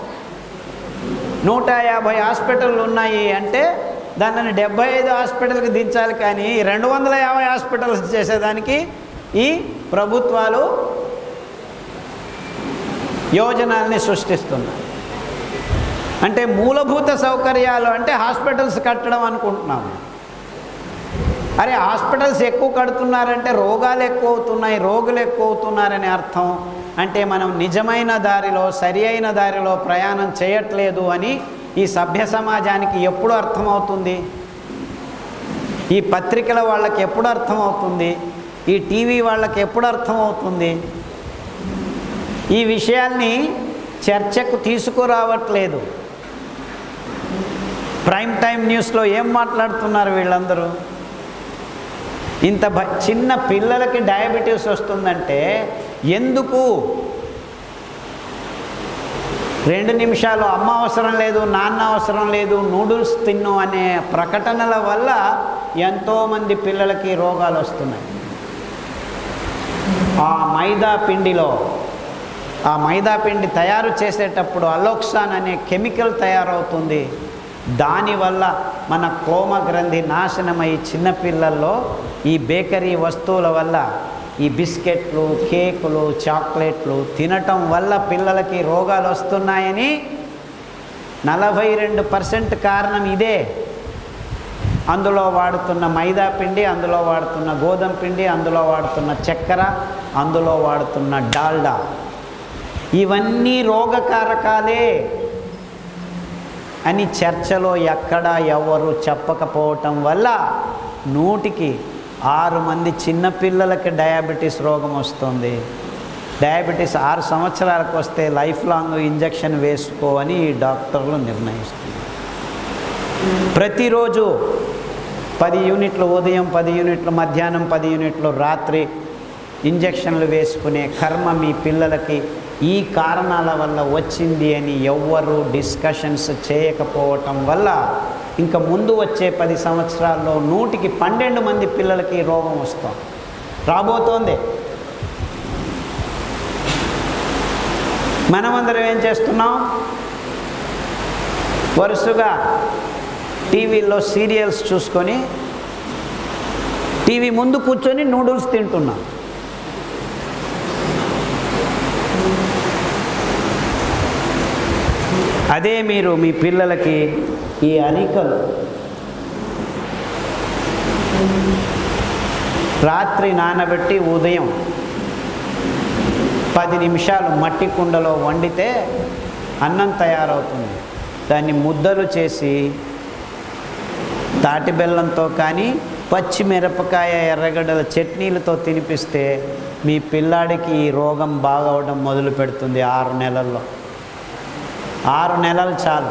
నూట యాభై హాస్పిటళ్ళు ఉన్నాయి అంటే దానిని డెబ్బై ఐదు హాస్పిటల్కి దించాలి కానీ రెండు వందల యాభై హాస్పిటల్స్ చేసేదానికి ఈ ప్రభుత్వాలు యోజనాల్ని సృష్టిస్తున్నాయి అంటే మూలభూత సౌకర్యాలు అంటే హాస్పిటల్స్ కట్టడం అనుకుంటున్నాము అరే హాస్పిటల్స్ ఎక్కువ కడుతున్నారంటే రోగాలు ఎక్కువ అవుతున్నాయి రోగులు ఎక్కువ అవుతున్నారని అర్థం అంటే మనం నిజమైన దారిలో సరి అయిన దారిలో ప్రయాణం చేయట్లేదు అని ఈ సభ్య సమాజానికి ఎప్పుడు అర్థమవుతుంది ఈ పత్రికల వాళ్ళకి ఎప్పుడు అర్థమవుతుంది ఈ టీవీ వాళ్ళకి ఎప్పుడు అర్థమవుతుంది ఈ విషయాల్ని చర్చకు తీసుకురావట్లేదు ప్రైమ్ టైం న్యూస్లో ఏం మాట్లాడుతున్నారు వీళ్ళందరూ ఇంత భ చిన్న పిల్లలకి డయాబెటీస్ వస్తుందంటే ఎందుకు రెండు నిమిషాలు అమ్మ అవసరం లేదు నాన్న అవసరం లేదు నూడిల్స్ తిన్ను అనే ప్రకటనల వల్ల ఎంతోమంది పిల్లలకి రోగాలు వస్తున్నాయి ఆ మైదా పిండిలో ఆ మైదా పిండి తయారు చేసేటప్పుడు అలోక్సాన్ అనే కెమికల్ తయారవుతుంది దానివల్ల మన క్లోమ గ్రంథి నాశనమై చిన్నపిల్లల్లో ఈ బేకరీ వస్తువుల వల్ల ఈ బిస్కెట్లు కేకులు చాక్లెట్లు తినటం వల్ల పిల్లలకి రోగాలు వస్తున్నాయని నలభై రెండు పర్సెంట్ కారణం ఇదే అందులో వాడుతున్న మైదా పిండి అందులో వాడుతున్న గోధుమ పిండి అందులో వాడుతున్న చక్కెర అందులో వాడుతున్న డాల్డా ఇవన్నీ రోగకారకాలే అని చర్చలో ఎక్కడ ఎవరు చెప్పకపోవటం వల్ల నూటికి ఆరు మంది చిన్నపిల్లలకి డయాబెటీస్ రోగం వస్తుంది డయాబెటీస్ ఆరు సంవత్సరాలకు వస్తే లైఫ్ లాంగ్ ఇంజక్షన్ వేసుకో అని ఈ డాక్టర్లు నిర్ణయిస్తున్నారు ప్రతిరోజు పది యూనిట్లు ఉదయం పది యూనిట్లు మధ్యాహ్నం పది యూనిట్లు రాత్రి ఇంజక్షన్లు వేసుకునే కర్మ మీ పిల్లలకి ఈ కారణాల వల్ల వచ్చింది అని ఎవ్వరు డిస్కషన్స్ చేయకపోవటం వల్ల ఇంకా ముందు వచ్చే పది సంవత్సరాల్లో నూటికి పన్నెండు మంది పిల్లలకి రోగం వస్తాం రాబోతోంది మనమందరం ఏం చేస్తున్నాం వరుసగా టీవీల్లో సీరియల్స్ చూసుకొని టీవీ ముందు కూర్చొని నూడిల్స్ తింటున్నాం అదే మీరు మీ పిల్లలకి ఈ అరికలు రాత్రి నానబెట్టి ఉదయం పది నిమిషాలు మట్టి కుండలో వండితే అన్నం తయారవుతుంది దాన్ని ముద్దలు చేసి తాటి బెల్లంతో కానీ పచ్చి మిరపకాయ ఎర్రగడ్డల చట్నీలతో తినిపిస్తే మీ పిల్లాడికి ఈ రోగం బాగవడం మొదలు పెడుతుంది ఆరు నెలల్లో ఆరు నెలలు చాలు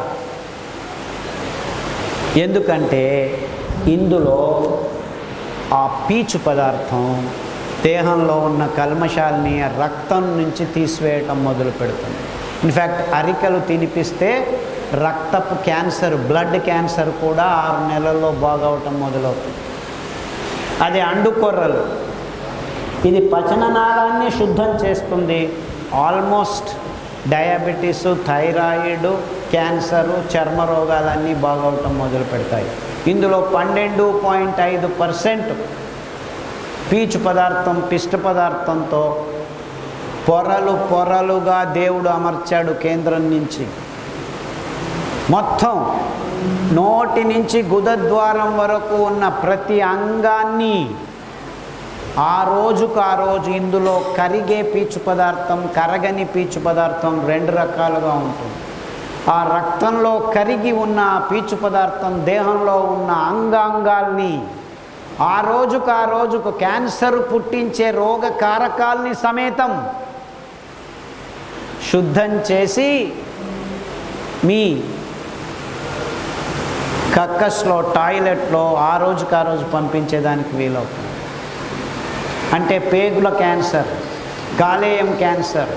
ఎందుకంటే ఇందులో ఆ పీచు పదార్థం దేహంలో ఉన్న కల్మషాల్ని రక్తం నుంచి తీసివేయటం మొదలు పెడుతుంది ఇన్ఫ్యాక్ట్ అరికలు తినిపిస్తే రక్తపు క్యాన్సర్ బ్లడ్ క్యాన్సర్ కూడా ఆరు నెలల్లో బాగవటం మొదలవుతుంది అది అండుకొర్రలు ఇది పచననాళాన్ని శుద్ధం చేస్తుంది ఆల్మోస్ట్ డయాబెటీస్ థైరాయిడ్ క్యాన్సరు చర్మ రోగాలన్నీ బాగవటం మొదలు పెడతాయి ఇందులో పన్నెండు పాయింట్ ఐదు పర్సెంట్ పీచు పదార్థం పిష్ట పదార్థంతో పొరలు పొరలుగా దేవుడు అమర్చాడు కేంద్రం నుంచి మొత్తం నోటి నుంచి గుదద్వారం వరకు ఉన్న ప్రతి అంగాన్ని ఆ రోజుకు ఆ రోజు ఇందులో కరిగే పీచు పదార్థం కరగని పీచు పదార్థం రెండు రకాలుగా ఉంటుంది ఆ రక్తంలో కరిగి ఉన్న ఆ పీచు పదార్థం దేహంలో ఉన్న అంగాంగాల్ని ఆ రోజుకు ఆ రోజుకు క్యాన్సర్ పుట్టించే రోగ కారకాల్ని సమేతం శుద్ధం చేసి మీ కక్కస్లో టాయిలెట్లో ఆ రోజుకి ఆ రోజు పంపించేదానికి వీలవుతుంది అంటే పేగుల క్యాన్సర్ కాలేయం క్యాన్సర్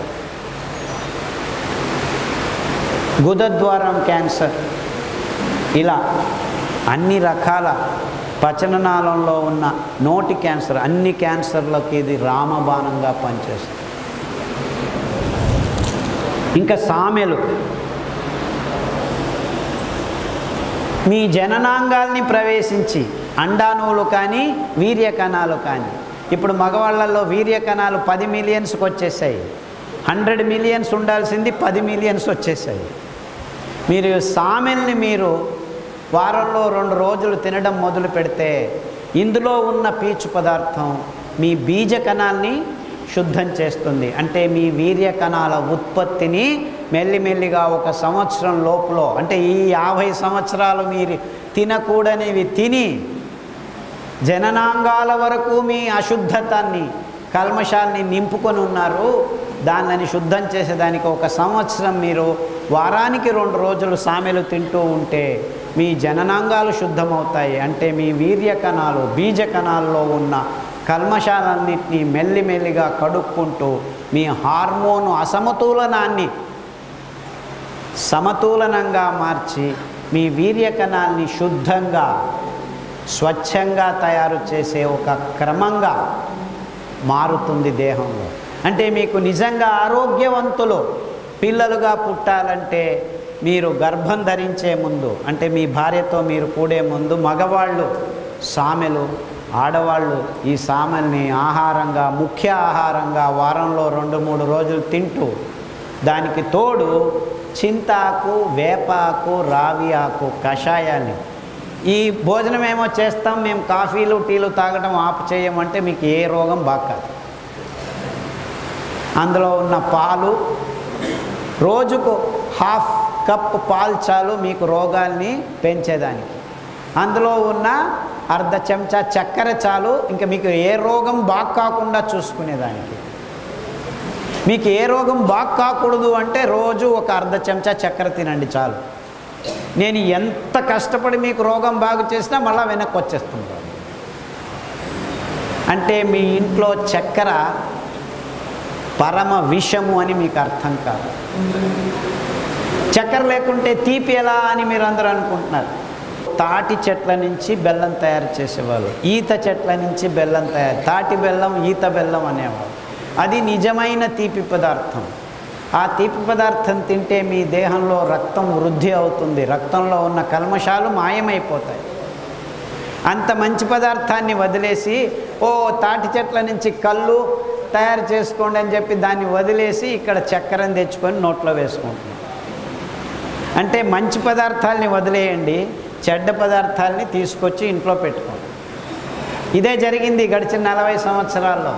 గుదద్వారం క్యాన్సర్ ఇలా అన్ని రకాల పచననాళంలో ఉన్న నోటి క్యాన్సర్ అన్ని క్యాన్సర్లకు ఇది రామబాణంగా పనిచేస్తుంది ఇంకా సామెలు మీ జననాంగాల్ని ప్రవేశించి అండాణువులు కానీ వీర్య కణాలు కానీ ఇప్పుడు మగవాళ్ళల్లో వీర్య కణాలు పది మిలియన్స్కి వచ్చేసాయి హండ్రెడ్ మిలియన్స్ ఉండాల్సింది పది మిలియన్స్ వచ్చేసాయి మీరు సామెల్ని మీరు వారంలో రెండు రోజులు తినడం మొదలు పెడితే ఇందులో ఉన్న పీచు పదార్థం మీ బీజ కణాల్ని శుద్ధం చేస్తుంది అంటే మీ వీర్య కణాల ఉత్పత్తిని మెల్లిమెల్లిగా ఒక సంవత్సరం లోపల అంటే ఈ యాభై సంవత్సరాలు మీరు తినకూడనివి తిని జననాంగాల వరకు మీ అశుద్ధతాన్ని కల్మషాల్ని నింపుకొని ఉన్నారు దానిని శుద్ధం చేసేదానికి ఒక సంవత్సరం మీరు వారానికి రెండు రోజులు సామెలు తింటూ ఉంటే మీ జననాంగాలు శుద్ధమవుతాయి అంటే మీ వీర్య కణాలు బీజ కణాల్లో ఉన్న కల్మషాలన్నింటినీ మెల్లిమెల్లిగా కడుక్కుంటూ మీ హార్మోను అసమతులనాన్ని సమతులనంగా మార్చి మీ వీర్య కణాల్ని శుద్ధంగా స్వచ్ఛంగా తయారు చేసే ఒక క్రమంగా మారుతుంది దేహంలో అంటే మీకు నిజంగా ఆరోగ్యవంతులు పిల్లలుగా పుట్టాలంటే మీరు గర్భం ధరించే ముందు అంటే మీ భార్యతో మీరు కూడే ముందు మగవాళ్ళు సామెలు ఆడవాళ్ళు ఈ సామెల్ని ఆహారంగా ముఖ్య ఆహారంగా వారంలో రెండు మూడు రోజులు తింటూ దానికి తోడు చింతాకు వేపాకు రావి ఆకు కషాయాన్ని ఈ భోజనం ఏమో చేస్తాం మేము కాఫీలు టీలు తాగడం ఆపు చేయమంటే మీకు ఏ రోగం బాకాదు అందులో ఉన్న పాలు రోజుకు హాఫ్ కప్ పాలు చాలు మీకు రోగాల్ని పెంచేదానికి అందులో ఉన్న అర్ధ చెంచా చక్కెర చాలు ఇంకా మీకు ఏ రోగం బాగా కాకుండా చూసుకునేదానికి మీకు ఏ రోగం బాగా కాకూడదు అంటే రోజు ఒక అర్ధ చెంచా చక్కెర తినండి చాలు నేను ఎంత కష్టపడి మీకు రోగం బాగు చేసినా మళ్ళీ వెనక్కి వచ్చేస్తుంటాను అంటే మీ ఇంట్లో చక్కెర పరమ విషము అని మీకు అర్థం కాదు చక్కెర లేకుంటే తీపి ఎలా అని మీరు అందరూ అనుకుంటున్నారు తాటి చెట్ల నుంచి బెల్లం తయారు చేసేవాళ్ళు ఈత చెట్ల నుంచి బెల్లం తయారు తాటి బెల్లం ఈత బెల్లం అనేవాళ్ళు అది నిజమైన తీపి పదార్థం ఆ తీపి పదార్థం తింటే మీ దేహంలో రక్తం వృద్ధి అవుతుంది రక్తంలో ఉన్న కల్మషాలు మాయమైపోతాయి అంత మంచి పదార్థాన్ని వదిలేసి ఓ తాటి చెట్ల నుంచి కళ్ళు తయారు చేసుకోండి అని చెప్పి దాన్ని వదిలేసి ఇక్కడ చక్కెరని తెచ్చుకొని నోట్లో వేసుకుంటున్నాం అంటే మంచి పదార్థాలని వదిలేయండి చెడ్డ పదార్థాలని తీసుకొచ్చి ఇంట్లో పెట్టుకోండి ఇదే జరిగింది గడిచిన నలభై సంవత్సరాల్లో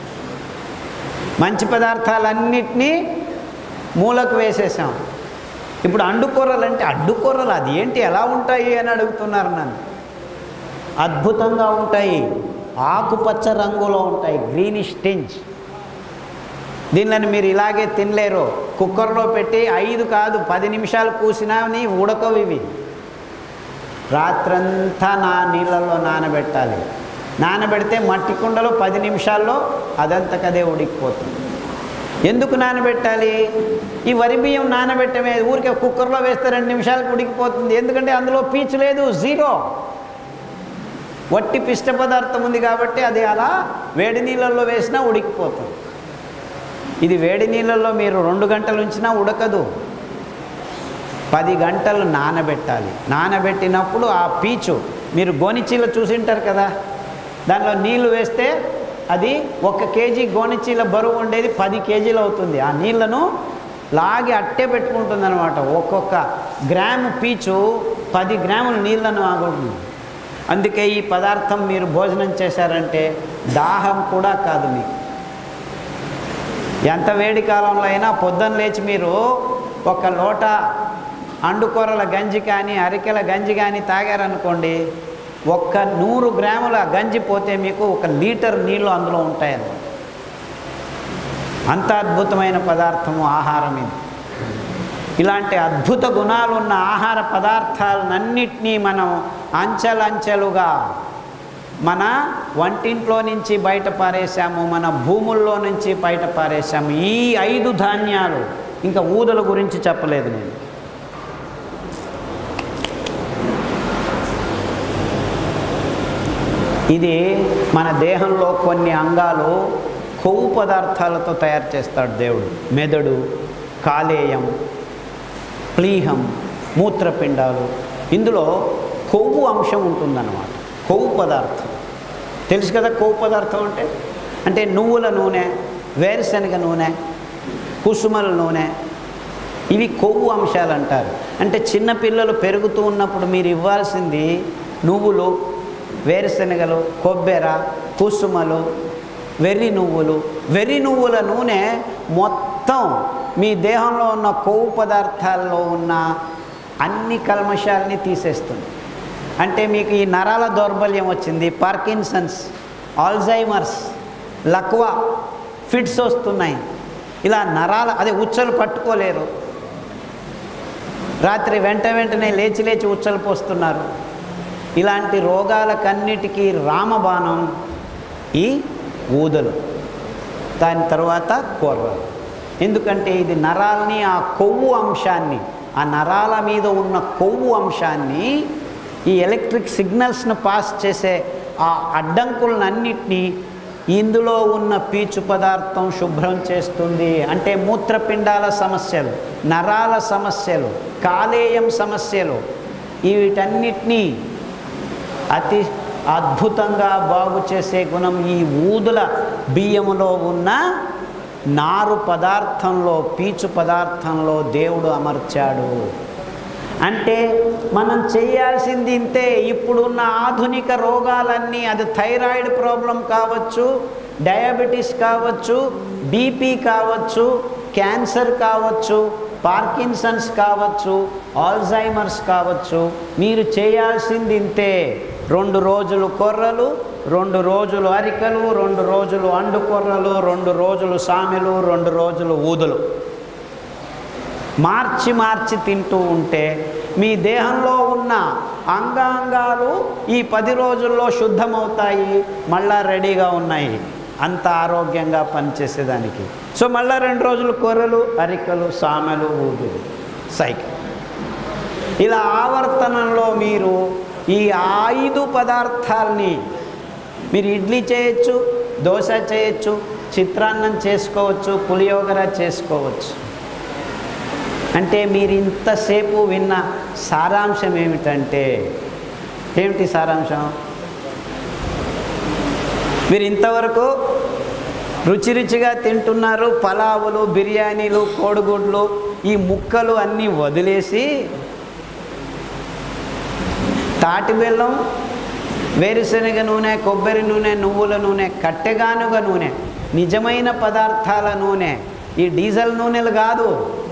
మంచి పదార్థాలన్నిటినీ మూలకు వేసేసాం ఇప్పుడు అండుకూరలు అంటే అడ్డుకూరలు అది ఏంటి ఎలా ఉంటాయి అని అడుగుతున్నారు నన్ను అద్భుతంగా ఉంటాయి ఆకుపచ్చ రంగులో ఉంటాయి గ్రీనిష్ టింజ్ దీనిని మీరు ఇలాగే తినలేరు కుక్కర్లో పెట్టి ఐదు కాదు పది నిమిషాలు కూసినా నీ ఉడకవు ఇవి రాత్రంతా నా నీళ్ళల్లో నానబెట్టాలి నానబెడితే మట్టి కుండలో పది నిమిషాల్లో అదంతకదే ఉడికిపోతుంది ఎందుకు నానబెట్టాలి ఈ వరి బియ్యం నానబెట్టమే ఊరికే కుక్కర్లో వేస్తే రెండు నిమిషాలకు ఉడికిపోతుంది ఎందుకంటే అందులో పీచు లేదు జీరో వట్టి పిష్ట పదార్థం ఉంది కాబట్టి అది అలా వేడి నీళ్ళల్లో వేసినా ఉడికిపోతుంది ఇది వేడి నీళ్ళల్లో మీరు రెండు గంటలు ఉంచినా ఉడకదు పది గంటలు నానబెట్టాలి నానబెట్టినప్పుడు ఆ పీచు మీరు గోనిచీల చూసింటారు కదా దానిలో నీళ్లు వేస్తే అది ఒక కేజీ గోనిచీల బరువు ఉండేది పది కేజీలు అవుతుంది ఆ నీళ్లను లాగి అట్టే పెట్టుకుంటుంది అనమాట ఒక్కొక్క గ్రాము పీచు పది గ్రాముల నీళ్లను ఆగుతుంది అందుకే ఈ పదార్థం మీరు భోజనం చేశారంటే దాహం కూడా కాదు మీకు ఎంత వేడి కాలంలో అయినా పొద్దున్న లేచి మీరు ఒక లోట అండుకూరల గంజి కానీ అరికెల గంజి కానీ తాగారనుకోండి ఒక్క నూరు గ్రాముల గంజి పోతే మీకు ఒక లీటర్ నీళ్ళు అందులో ఉంటాయన్నమాట అంత అద్భుతమైన పదార్థము ఆహారం ఇది ఇలాంటి అద్భుత గుణాలున్న ఆహార పదార్థాలన్నింటినీ మనం అంచెలంచెలుగా మన వంటింట్లో నుంచి బయట పారేశాము మన భూముల్లో నుంచి బయట పారేశాము ఈ ఐదు ధాన్యాలు ఇంకా ఊదల గురించి చెప్పలేదు నేను ఇది మన దేహంలో కొన్ని అంగాలు కొవ్వు పదార్థాలతో తయారు చేస్తాడు దేవుడు మెదడు కాలేయం ప్లీహం మూత్రపిండాలు ఇందులో కొవ్వు అంశం ఉంటుందన్నమాట కొవ్వు పదార్థం తెలుసు కదా కొవ్వు పదార్థం అంటే అంటే నువ్వుల నూనె వేరుశనగ నూనె కుసుమల నూనె ఇవి కొవ్వు అంశాలు అంటారు అంటే చిన్నపిల్లలు పెరుగుతూ ఉన్నప్పుడు మీరు ఇవ్వాల్సింది నువ్వులు వేరుశనగలు కొబ్బెర కుసుమలు వెర్రి నువ్వులు వెర్రి నువ్వుల నూనె మొత్తం మీ దేహంలో ఉన్న కొవ్వు పదార్థాల్లో ఉన్న అన్ని కల్మషాలని తీసేస్తుంది అంటే మీకు ఈ నరాల దౌర్బల్యం వచ్చింది పార్కిన్సన్స్ ఆల్జైమర్స్ లక్వా ఫిట్స్ వస్తున్నాయి ఇలా నరాల అదే ఉచ్చలు పట్టుకోలేరు రాత్రి వెంట వెంటనే లేచి లేచి ఉచ్చలు పోస్తున్నారు ఇలాంటి రోగాలకన్నిటికీ రామబాణం ఈ ఊదలు దాని తర్వాత కూరలు ఎందుకంటే ఇది నరాల్ని ఆ కొవ్వు అంశాన్ని ఆ నరాల మీద ఉన్న కొవ్వు అంశాన్ని ఈ ఎలక్ట్రిక్ సిగ్నల్స్ను పాస్ చేసే ఆ అడ్డంకులన్నింటినీ ఇందులో ఉన్న పీచు పదార్థం శుభ్రం చేస్తుంది అంటే మూత్రపిండాల సమస్యలు నరాల సమస్యలు కాలేయం సమస్యలు ఈ వీటన్నిటినీ అతి అద్భుతంగా బాగు చేసే గుణం ఈ ఊదుల బియ్యములో ఉన్న నారు పదార్థంలో పీచు పదార్థంలో దేవుడు అమర్చాడు అంటే మనం చేయాల్సింది ఇంతే ఇప్పుడున్న ఆధునిక రోగాలన్నీ అది థైరాయిడ్ ప్రాబ్లం కావచ్చు డయాబెటీస్ కావచ్చు బీపీ కావచ్చు క్యాన్సర్ కావచ్చు పార్కిన్సన్స్ కావచ్చు ఆల్జైమర్స్ కావచ్చు మీరు చేయాల్సింది ఇంతే రెండు రోజులు కొర్రలు రెండు రోజులు అరికలు రెండు రోజులు అండు కొర్రలు రెండు రోజులు సామెలు రెండు రోజులు ఊదులు మార్చి మార్చి తింటూ ఉంటే మీ దేహంలో ఉన్న అంగాంగాలు ఈ పది రోజుల్లో శుద్ధమవుతాయి మళ్ళా రెడీగా ఉన్నాయి అంత ఆరోగ్యంగా పనిచేసేదానికి సో మళ్ళా రెండు రోజులు కూరలు అరికలు సామెలు ఊదులు సైకిల్ ఇలా ఆవర్తనంలో మీరు ఈ ఐదు పదార్థాల్ని మీరు ఇడ్లీ చేయొచ్చు దోశ చేయొచ్చు చిత్రాన్నం చేసుకోవచ్చు పులియోగర చేసుకోవచ్చు అంటే మీరు ఇంతసేపు విన్న సారాంశం ఏమిటంటే ఏమిటి సారాంశం మీరు ఇంతవరకు రుచి రుచిగా తింటున్నారు పలావులు బిర్యానీలు కోడిగుడ్లు ఈ ముక్కలు అన్నీ వదిలేసి తాటి బెల్లం వేరుశనగ నూనె కొబ్బరి నూనె నువ్వుల నూనె కట్టెగానుగ నూనె నిజమైన పదార్థాల నూనె ఈ డీజిల్ నూనెలు కాదు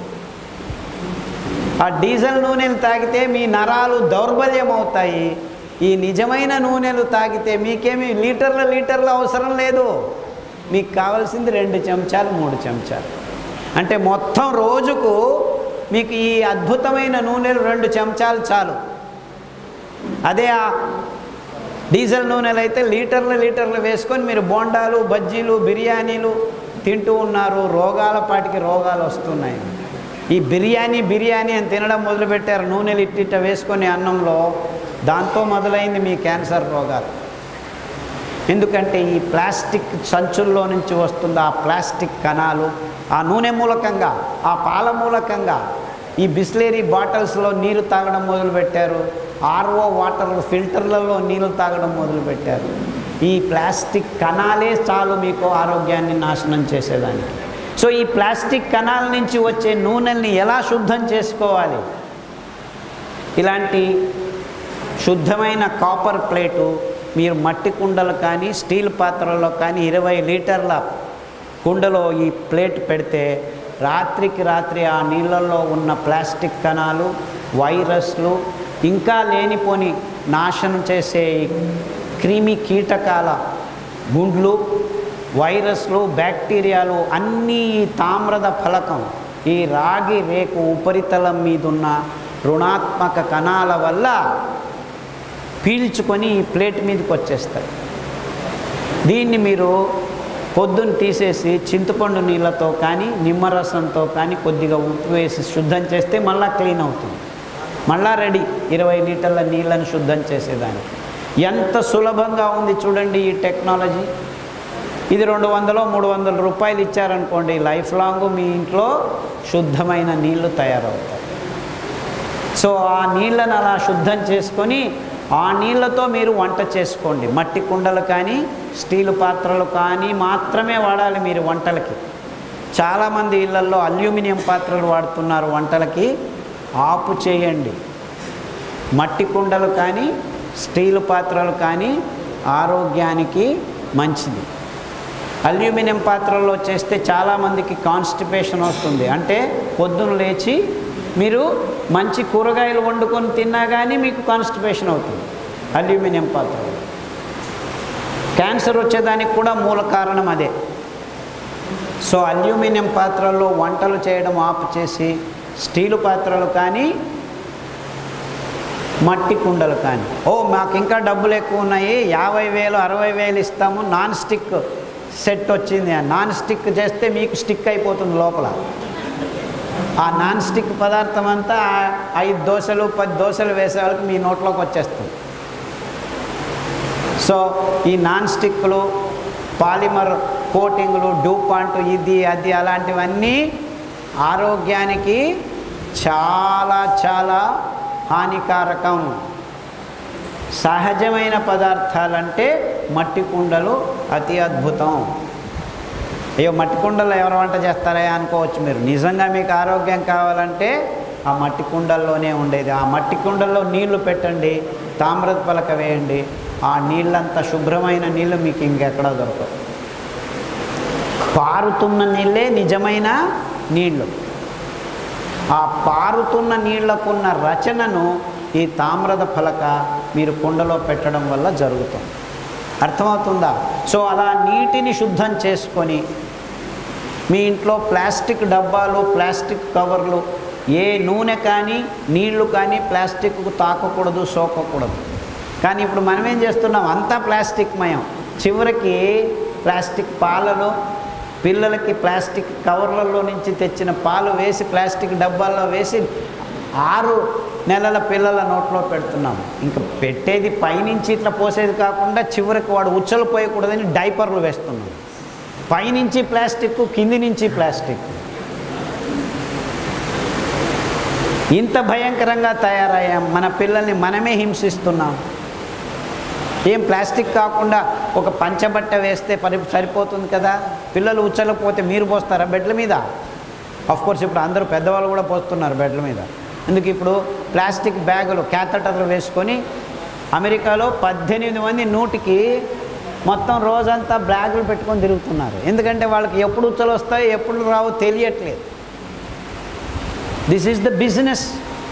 ఆ డీజిల్ నూనెలు తాగితే మీ నరాలు దౌర్బల్యం అవుతాయి ఈ నిజమైన నూనెలు తాగితే మీకేమి లీటర్ల లీటర్ల అవసరం లేదు మీకు కావాల్సింది రెండు చెంచాలు మూడు చెంచాలు అంటే మొత్తం రోజుకు మీకు ఈ అద్భుతమైన నూనెలు రెండు చెంచాలు చాలు అదే ఆ డీజిల్ నూనెలు అయితే లీటర్లు లీటర్లు వేసుకొని మీరు బోండాలు బజ్జీలు బిర్యానీలు తింటూ ఉన్నారు రోగాల పాటికి రోగాలు వస్తున్నాయి ఈ బిర్యానీ బిర్యానీ అని తినడం మొదలుపెట్టారు నూనెలు ఇట్టిట్ట వేసుకొని అన్నంలో దాంతో మొదలైంది మీ క్యాన్సర్ రోగాలు ఎందుకంటే ఈ ప్లాస్టిక్ సంచుల్లో నుంచి వస్తుంది ఆ ప్లాస్టిక్ కణాలు ఆ నూనె మూలకంగా ఆ పాల మూలకంగా ఈ బిస్లేరీ బాటిల్స్లో నీరు తాగడం మొదలుపెట్టారు ఆర్ఓ వాటర్ ఫిల్టర్లలో నీళ్ళు తాగడం మొదలుపెట్టారు ఈ ప్లాస్టిక్ కణాలే చాలు మీకు ఆరోగ్యాన్ని నాశనం చేసేదానికి సో ఈ ప్లాస్టిక్ కణాల నుంచి వచ్చే నూనెల్ని ఎలా శుద్ధం చేసుకోవాలి ఇలాంటి శుద్ధమైన కాపర్ ప్లేటు మీరు మట్టి కుండలు కానీ స్టీల్ పాత్రలో కానీ ఇరవై లీటర్ల కుండలో ఈ ప్లేట్ పెడితే రాత్రికి రాత్రి ఆ నీళ్ళల్లో ఉన్న ప్లాస్టిక్ కణాలు వైరస్లు ఇంకా లేనిపోని నాశనం చేసే ఈ క్రిమి కీటకాల గుండ్లు వైరస్లు బ్యాక్టీరియాలు అన్నీ ఈ తామ్రద ఫలకం ఈ రాగి రేకు ఉపరితలం మీద ఉన్న రుణాత్మక కణాల వల్ల పీల్చుకొని ఈ ప్లేట్ మీదకి వచ్చేస్తాయి దీన్ని మీరు పొద్దున్న తీసేసి చింతపండు నీళ్ళతో కానీ నిమ్మరసంతో కానీ కొద్దిగా ఉప్పు వేసి శుద్ధం చేస్తే మళ్ళీ క్లీన్ అవుతుంది మళ్ళా రెడీ ఇరవై లీటర్ల నీళ్ళని శుద్ధం చేసేదానికి ఎంత సులభంగా ఉంది చూడండి ఈ టెక్నాలజీ ఇది రెండు వందలు మూడు వందల రూపాయలు ఇచ్చారనుకోండి లైఫ్ లాంగ్ మీ ఇంట్లో శుద్ధమైన నీళ్లు తయారవుతాయి సో ఆ నీళ్ళను అలా శుద్ధం చేసుకొని ఆ నీళ్ళతో మీరు వంట చేసుకోండి మట్టి కుండలు కానీ స్టీల్ పాత్రలు కానీ మాత్రమే వాడాలి మీరు వంటలకి చాలామంది ఇళ్లలో అల్యూమినియం పాత్రలు వాడుతున్నారు వంటలకి ఆపు చేయండి మట్టి కుండలు కానీ స్టీల్ పాత్రలు కానీ ఆరోగ్యానికి మంచిది అల్యూమినియం పాత్రల్లో చేస్తే చాలామందికి కాన్స్టిపేషన్ వస్తుంది అంటే పొద్దున లేచి మీరు మంచి కూరగాయలు వండుకొని తిన్నా కానీ మీకు కాన్స్టిపేషన్ అవుతుంది అల్యూమినియం పాత్రలు క్యాన్సర్ వచ్చేదానికి కూడా మూల కారణం అదే సో అల్యూమినియం పాత్రల్లో వంటలు చేయడం ఆపు చేసి స్టీలు పాత్రలు కానీ మట్టి కుండలు కానీ ఓ మాకు ఇంకా డబ్బులు ఎక్కువ ఉన్నాయి యాభై వేలు అరవై వేలు ఇస్తాము నాన్ స్టిక్ సెట్ వచ్చింది ఆ నాన్ స్టిక్ చేస్తే మీకు స్టిక్ అయిపోతుంది లోపల ఆ నాన్ స్టిక్ పదార్థం అంతా ఆ ఐదు దోశలు పది దోశలు వేసే వాళ్ళకి మీ నోట్లోకి వచ్చేస్తుంది సో ఈ నాన్ స్టిక్లు పాలిమర్ కోటింగ్లు డూపాంట్ ఇది అది అలాంటివన్నీ ఆరోగ్యానికి చాలా చాలా హానికారకం సహజమైన పదార్థాలంటే మట్టి కుండలు అతి అద్భుతం అయ్యో మట్టి కుండల్లో ఎవరు వంట చేస్తారా అనుకోవచ్చు మీరు నిజంగా మీకు ఆరోగ్యం కావాలంటే ఆ మట్టి కుండల్లోనే ఉండేది ఆ మట్టి కుండల్లో నీళ్లు పెట్టండి తామ్రత పలక వేయండి ఆ నీళ్ళంత శుభ్రమైన నీళ్ళు మీకు ఇంకెక్కడా దొరకవు పారుతున్న నీళ్ళే నిజమైన నీళ్ళు ఆ పారుతున్న నీళ్లకున్న రచనను ఈ తామ్రద ఫలక మీరు కుండలో పెట్టడం వల్ల జరుగుతుంది అర్థమవుతుందా సో అలా నీటిని శుద్ధం చేసుకొని మీ ఇంట్లో ప్లాస్టిక్ డబ్బాలు ప్లాస్టిక్ కవర్లు ఏ నూనె కానీ నీళ్లు కానీ ప్లాస్టిక్కు తాకకూడదు సోకకూడదు కానీ ఇప్పుడు మనం ఏం చేస్తున్నాం అంతా ప్లాస్టిక్ మయం చివరికి ప్లాస్టిక్ పాలలో పిల్లలకి ప్లాస్టిక్ కవర్లలో నుంచి తెచ్చిన పాలు వేసి ప్లాస్టిక్ డబ్బాల్లో వేసి ఆరు నెలల పిల్లల నోట్లో పెడుతున్నాం ఇంకా పెట్టేది పైనుంచి ఇట్లా పోసేది కాకుండా చివరికి వాడు ఉచ్చలు పోయకూడదని డైపర్లు వేస్తున్నాం పైనుంచి ప్లాస్టిక్ కింది నుంచి ప్లాస్టిక్ ఇంత భయంకరంగా తయారయ్యాం మన పిల్లల్ని మనమే హింసిస్తున్నాం ఏం ప్లాస్టిక్ కాకుండా ఒక పంచబట్ట వేస్తే పరి సరిపోతుంది కదా పిల్లలు ఉచ్చలపోతే మీరు పోస్తారా బెడ్ల మీద కోర్స్ ఇప్పుడు అందరూ పెద్దవాళ్ళు కూడా పోస్తున్నారు బెడ్ల మీద ఎందుకు ఇప్పుడు ప్లాస్టిక్ బ్యాగులు క్యాథటర్లు వేసుకొని అమెరికాలో పద్దెనిమిది మంది నూటికి మొత్తం రోజంతా బ్యాగులు పెట్టుకొని తిరుగుతున్నారు ఎందుకంటే వాళ్ళకి ఎప్పుడు ఉచ్చలు వస్తాయో ఎప్పుడు రావో తెలియట్లేదు దిస్ ఈజ్ ద బిజినెస్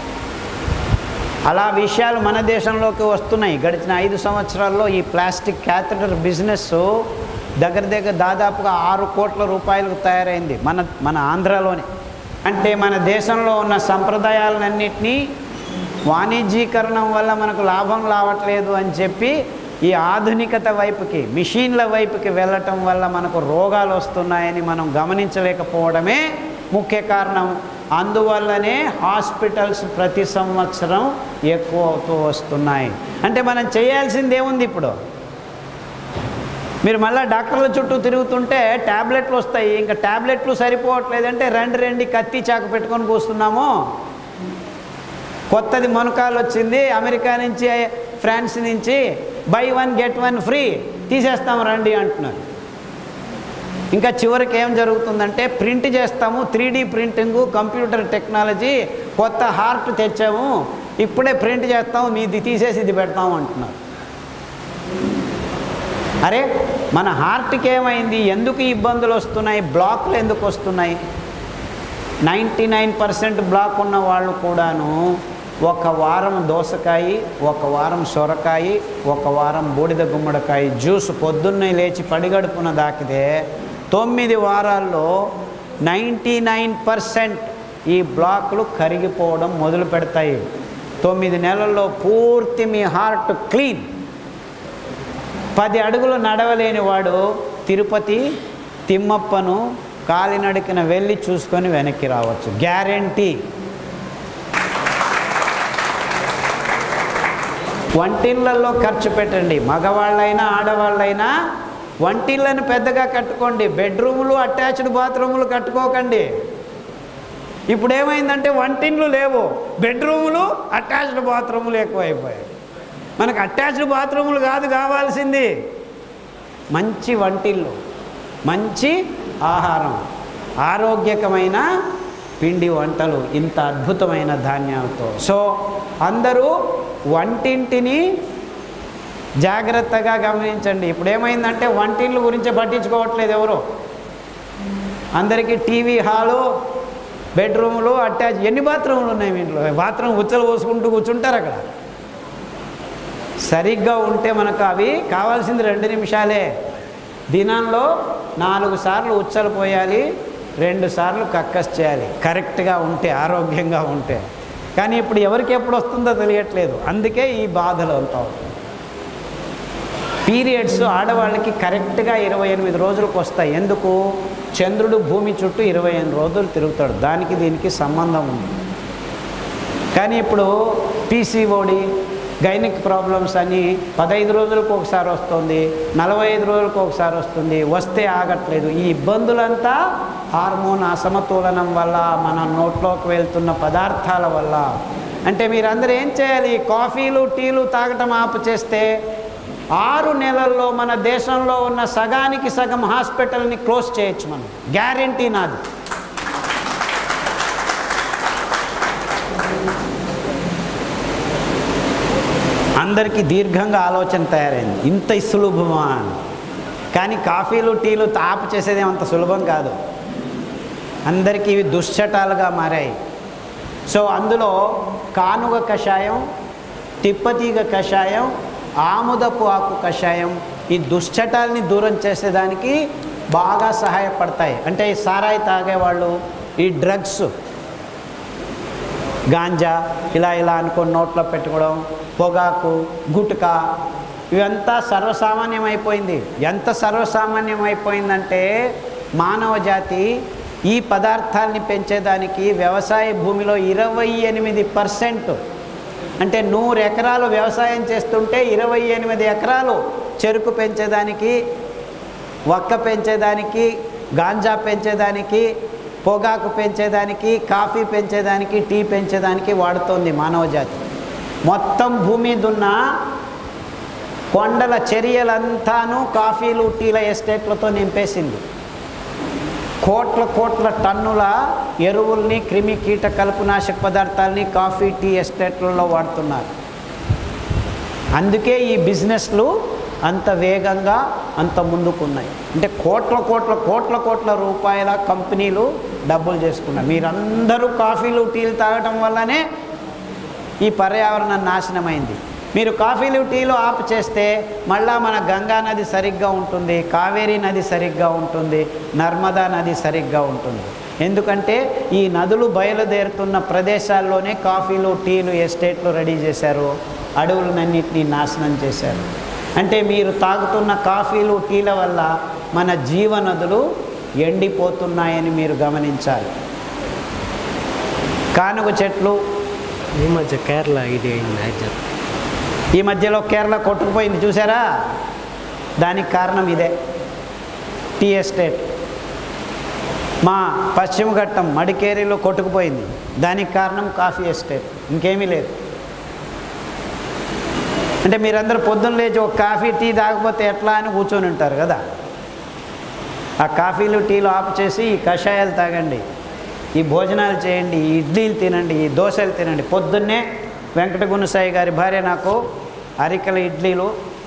అలా విషయాలు మన దేశంలోకి వస్తున్నాయి గడిచిన ఐదు సంవత్సరాల్లో ఈ ప్లాస్టిక్ క్యాథటర్ బిజినెస్ దగ్గర దగ్గర దాదాపుగా ఆరు కోట్ల రూపాయలకు తయారైంది మన మన ఆంధ్రాలోనే అంటే మన దేశంలో ఉన్న సంప్రదాయాలన్నింటినీ వాణిజ్యీకరణం వల్ల మనకు లాభం రావట్లేదు అని చెప్పి ఈ ఆధునికత వైపుకి మిషన్ల వైపుకి వెళ్ళటం వల్ల మనకు రోగాలు వస్తున్నాయని మనం గమనించలేకపోవడమే ముఖ్య కారణం అందువల్లనే హాస్పిటల్స్ ప్రతి సంవత్సరం ఎక్కువ అవుతూ వస్తున్నాయి అంటే మనం చేయాల్సింది ఏముంది ఇప్పుడు మీరు మళ్ళీ డాక్టర్ల చుట్టూ తిరుగుతుంటే ట్యాబ్లెట్లు వస్తాయి ఇంకా ట్యాబ్లెట్లు సరిపోవట్లేదంటే రెండు రెండు కత్తి చాకు పెట్టుకొని కూస్తున్నాము కొత్తది మొనకాలు వచ్చింది అమెరికా నుంచి ఫ్రాన్స్ నుంచి buy one get one free తీసేస్తాం రండి అంటున్నారు ఇంకా చివరికి ఏం జరుగుతుందంటే ప్రింట్ చేస్తాము three D printing computer technology కొత్త హార్ట్ తెచ్చాము ఇప్పుడే ప్రింట్ చేస్తాము మీది తీసేసి ఇది పెడతాము అంటున్నారు అరే మన హార్ట్కి ఏమైంది ఎందుకు ఈ ఇబ్బందులు వస్తున్నాయి బ్లాక్లు ఎందుకు వస్తున్నాయి నైంటీ నైన్ పర్సెంట్ బ్లాక్ ఉన్న వాళ్ళు కూడాను ఒక వారం దోసకాయ ఒక వారం సొరకాయ ఒక వారం బూడిద గుమ్మడికాయ జ్యూస్ పొద్దున్నే లేచి పడిగడుపున దాకితే తొమ్మిది వారాల్లో నైంటీ నైన్ పర్సెంట్ ఈ బ్లాక్లు కరిగిపోవడం మొదలు పెడతాయి తొమ్మిది నెలల్లో పూర్తి మీ హార్ట్ క్లీన్ పది అడుగులు నడవలేని వాడు తిరుపతి తిమ్మప్పను కాలినడికిన వెళ్ళి చూసుకొని వెనక్కి రావచ్చు గ్యారంటీ వంటిళ్ళల్లో ఖర్చు పెట్టండి మగవాళ్ళైనా ఆడవాళ్ళైనా వంటిళ్ళని పెద్దగా కట్టుకోండి బెడ్రూములు అటాచ్డ్ బాత్రూములు కట్టుకోకండి ఇప్పుడు ఏమైందంటే వంటిండ్లు లేవు బెడ్రూములు అటాచ్డ్ బాత్రూములు ఎక్కువైపోయాయి మనకు అటాచ్డ్ బాత్రూములు కాదు కావాల్సింది మంచి వంటిల్లు మంచి ఆహారం ఆరోగ్యకమైన పిండి వంటలు ఇంత అద్భుతమైన ధాన్యాలతో సో అందరూ వంటింటిని జాగ్రత్తగా గమనించండి ఇప్పుడు ఏమైందంటే వంటిండ్ల గురించి పట్టించుకోవట్లేదు ఎవరు అందరికీ టీవీ హాలు బెడ్రూములు అటాచ్ ఎన్ని బాత్రూములు ఉన్నాయి మీ ఇంట్లో బాత్రూమ్ ఉచ్చలు పోసుకుంటూ కూర్చుంటారు అక్కడ సరిగ్గా ఉంటే మనకు అవి కావాల్సింది రెండు నిమిషాలే దినంలో నాలుగు సార్లు ఉచ్చలు పోయాలి రెండు సార్లు కక్కస్ చేయాలి కరెక్ట్గా ఉంటే ఆరోగ్యంగా ఉంటే కానీ ఇప్పుడు ఎవరికి ఎప్పుడు వస్తుందో తెలియట్లేదు అందుకే ఈ బాధలు అంతా పీరియడ్స్ ఆడవాళ్ళకి కరెక్ట్గా ఇరవై ఎనిమిది రోజులకు వస్తాయి ఎందుకు చంద్రుడు భూమి చుట్టూ ఇరవై ఎనిమిది రోజులు తిరుగుతాడు దానికి దీనికి సంబంధం ఉంది కానీ ఇప్పుడు పీసీఓడి గైనిక్ ప్రాబ్లమ్స్ అని పదహైదు రోజులకు ఒకసారి వస్తుంది నలభై ఐదు రోజులకు ఒకసారి వస్తుంది వస్తే ఆగట్లేదు ఈ ఇబ్బందులంతా హార్మోన్ అసమతులనం వల్ల మన నోట్లోకి వెళ్తున్న పదార్థాల వల్ల అంటే మీరందరూ ఏం చేయాలి కాఫీలు టీలు తాగటం ఆపు చేస్తే ఆరు నెలల్లో మన దేశంలో ఉన్న సగానికి సగం హాస్పిటల్ని క్లోజ్ చేయొచ్చు మనం గ్యారంటీ నాది అందరికీ దీర్ఘంగా ఆలోచన తయారైంది ఇంత సులభమా అని కానీ కాఫీలు టీలు తాపు చేసేది అంత సులభం కాదు అందరికీ ఇవి దుశ్చటాలుగా మారాయి సో అందులో కానుగ కషాయం తిప్పతీగ కషాయం ఆముదపు ఆకు కషాయం ఈ దుశ్చటాల్ని దూరం చేసేదానికి బాగా సహాయపడతాయి అంటే ఈ సారాయి తాగేవాళ్ళు ఈ డ్రగ్స్ గాంజా ఇలా ఇలా అనుకొని నోట్లో పెట్టుకోవడం పొగాకు గుట్కా ఇవంతా సర్వసామాన్యం అయిపోయింది ఎంత సర్వసామాన్యం అయిపోయిందంటే మానవ జాతి ఈ పదార్థాలని పెంచేదానికి వ్యవసాయ భూమిలో ఇరవై ఎనిమిది పర్సెంట్ అంటే నూరు ఎకరాలు వ్యవసాయం చేస్తుంటే ఇరవై ఎనిమిది ఎకరాలు చెరుకు పెంచేదానికి వక్క పెంచేదానికి గాంజా పెంచేదానికి పొగాకు పెంచేదానికి కాఫీ పెంచేదానికి టీ పెంచేదానికి వాడుతోంది మానవ జాతి మొత్తం భూమి దున్న కొండల చర్యలంతాను కాఫీలు టీల ఎస్టేట్లతో నింపేసింది కోట్ల కోట్ల టన్నుల ఎరువుల్ని క్రిమి కీట కలుపునాశక పదార్థాలని కాఫీ టీ ఎస్టేట్లలో వాడుతున్నారు అందుకే ఈ బిజినెస్లు అంత వేగంగా అంత ముందుకున్నాయి అంటే కోట్ల కోట్ల కోట్ల కోట్ల రూపాయల కంపెనీలు డబ్బులు చేసుకున్నారు మీరందరూ కాఫీలు టీలు తాగటం వల్లనే ఈ పర్యావరణం నాశనమైంది మీరు కాఫీలు టీలు ఆపు చేస్తే మళ్ళా మన గంగా నది సరిగ్గా ఉంటుంది కావేరీ నది సరిగ్గా ఉంటుంది నర్మదా నది సరిగ్గా ఉంటుంది ఎందుకంటే ఈ నదులు బయలుదేరుతున్న ప్రదేశాల్లోనే కాఫీలు టీలు ఎస్టేట్లు రెడీ చేశారు అడవులన్నింటినీ నాశనం చేశారు అంటే మీరు తాగుతున్న కాఫీలు టీల వల్ల మన జీవనదులు ఎండిపోతున్నాయని మీరు గమనించాలి కానుగ చెట్లు ఈ మధ్య కేరళ ఇది అయింది హైదరాబాద్ ఈ మధ్యలో కేరళ కొట్టుకుపోయింది చూసారా దానికి కారణం ఇదే టీ ఎస్టేట్ మా పశ్చిమ ఘట్టం మడికేరిలో కొట్టుకుపోయింది దానికి కారణం కాఫీ ఎస్టేట్ ఇంకేమీ లేదు అంటే మీరందరూ పొద్దున్న లేచి ఒక కాఫీ టీ తాగకపోతే ఎట్లా అని కూర్చొని ఉంటారు కదా ఆ కాఫీలు టీలు ఆపు చేసి ఈ కషాయాలు తాగండి ఈ భోజనాలు చేయండి ఈ ఇడ్లీలు తినండి ఈ దోశలు తినండి పొద్దున్నే వెంకట గుణసాయి గారి భార్య నాకు అరికల ఇడ్లీలు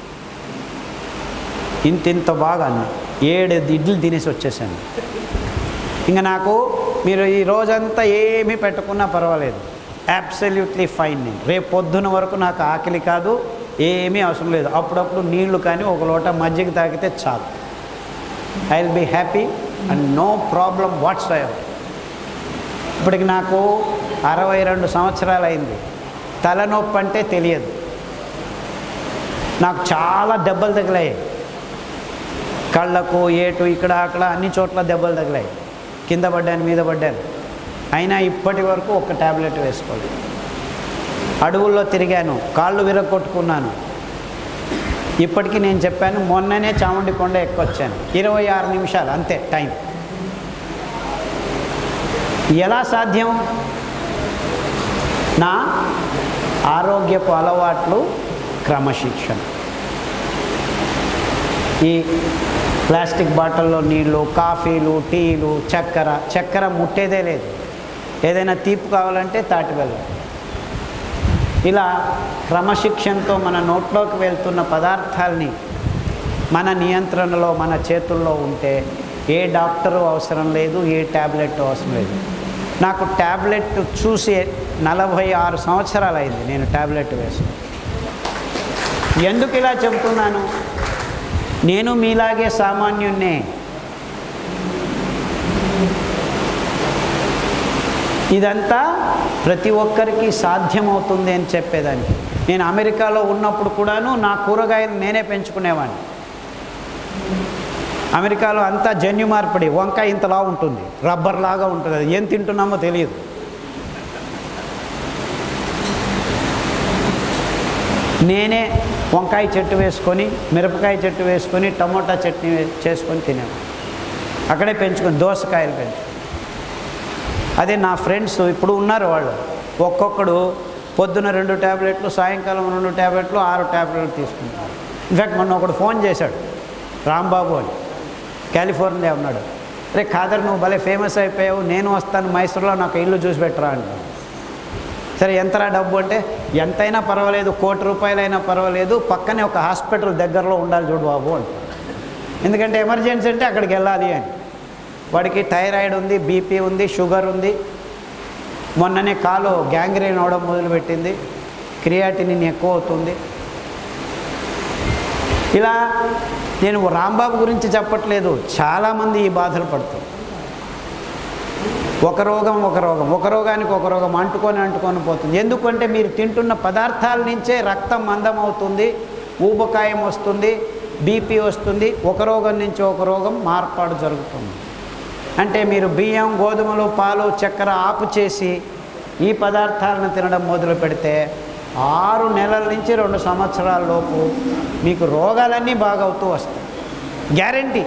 ఇంత ఇంత బాగా అన్న ఏడు ఇడ్లీలు తినేసి వచ్చేసాను ఇంకా నాకు మీరు ఈ రోజంతా ఏమీ పెట్టుకున్నా పర్వాలేదు అబ్సల్యూట్లీ ఫైన్ నేను రేపు పొద్దున వరకు నాకు ఆకలి కాదు ఏమీ అవసరం లేదు అప్పుడప్పుడు నీళ్లు కానీ ఒక లోట మజ్జిగ తాగితే చాలు I will be happy and no problem whatsoever ఇప్పటికి నాకు అరవై రెండు సంవత్సరాలు అయింది తలనొప్పి అంటే తెలియదు నాకు చాలా దెబ్బలు తగిలాయి కళ్ళకు ఏటు ఇక్కడ అక్కడ అన్ని చోట్ల దెబ్బలు తగిలాయి కింద పడ్డాను మీద పడ్డాను అయినా ఇప్పటి వరకు ఒక ట్యాబ్లెట్ వేసుకోలేదు అడవుల్లో తిరిగాను కాళ్ళు విరగొట్టుకున్నాను ఇప్పటికీ నేను చెప్పాను మొన్ననే చాముండి కొండ ఎక్కొచ్చాను ఇరవై ఆరు నిమిషాలు అంతే టైం ఎలా సాధ్యం నా ఆరోగ్యపు అలవాట్లు క్రమశిక్షణ ఈ ప్లాస్టిక్ బాటిల్లో నీళ్ళు కాఫీలు టీలు చక్కెర చక్కెర ముట్టేదే లేదు ఏదైనా తీపి కావాలంటే తాటి వెళ్ళం ఇలా క్రమశిక్షణతో మన నోట్లోకి వెళ్తున్న పదార్థాలని మన నియంత్రణలో మన చేతుల్లో ఉంటే ఏ డాక్టరు అవసరం లేదు ఏ ట్యాబ్లెట్ అవసరం లేదు నాకు ట్యాబ్లెట్ చూసి నలభై ఆరు సంవత్సరాలు అయింది నేను ట్యాబ్లెట్ వేసి ఎందుకు ఇలా చెబుతున్నాను నేను మీలాగే సామాన్యున్నే ఇదంతా ప్రతి ఒక్కరికి సాధ్యమవుతుంది అని చెప్పేదానికి నేను అమెరికాలో ఉన్నప్పుడు కూడాను నా కూరగాయలు నేనే పెంచుకునేవాడిని అమెరికాలో అంతా జన్యు మార్పిడి వంకాయ ఇంతలా ఉంటుంది రబ్బర్ లాగా ఉంటుంది అది ఏం తింటున్నామో తెలియదు నేనే వంకాయ చెట్టు వేసుకొని మిరపకాయ చెట్టు వేసుకొని టమోటా చట్నీ వే- చేసుకొని తినేవాడిని అక్కడే పెంచుకొని దోసకాయలు పెంచు అదే నా ఫ్రెండ్స్ ఇప్పుడు ఉన్నారు వాళ్ళు ఒక్కొక్కడు పొద్దున రెండు ట్యాబ్లెట్లు సాయంకాలం రెండు ట్యాబ్లెట్లు ఆరు ట్యాబ్లెట్లు తీసుకుంటారు ఇన్ఫ్యాక్ట్ మొన్న ఒకడు ఫోన్ చేశాడు రాంబాబు అని కాలిఫోర్నియా ఉన్నాడు రే ఖాదర్ నువ్వు భలే ఫేమస్ అయిపోయావు నేను వస్తాను మైసూర్లో నాకు ఇల్లు చూసి పెట్టరా అంటాడు సరే ఎంతరా డబ్బు అంటే ఎంతైనా పర్వాలేదు కోటి రూపాయలైనా పర్వాలేదు పక్కనే ఒక హాస్పిటల్ దగ్గరలో ఉండాలి చూడు బాబు అంటాడు ఎందుకంటే ఎమర్జెన్సీ అంటే అక్కడికి వెళ్ళాలి అని వాడికి థైరాయిడ్ ఉంది బీపీ ఉంది షుగర్ ఉంది మొన్ననే కాలు గ్యాంగ్రీన్ అవడం మొదలుపెట్టింది క్రియాటినిన్ ఎక్కువ అవుతుంది ఇలా నేను రాంబాబు గురించి చెప్పట్లేదు చాలామంది ఈ బాధలు పడుతారు ఒక రోగం ఒక రోగం ఒక రోగానికి ఒక రోగం అంటుకొని అంటుకొని పోతుంది ఎందుకంటే మీరు తింటున్న పదార్థాల నుంచే రక్తం మందం అవుతుంది ఊబకాయం వస్తుంది బీపీ వస్తుంది ఒక రోగం నుంచి ఒక రోగం మార్పాటు జరుగుతుంది అంటే మీరు బియ్యం గోధుమలు పాలు చక్కెర ఆపు చేసి ఈ పదార్థాలను తినడం మొదలు పెడితే ఆరు నెలల నుంచి రెండు సంవత్సరాల లోపు మీకు రోగాలన్నీ బాగా అవుతూ వస్తాయి గ్యారంటీ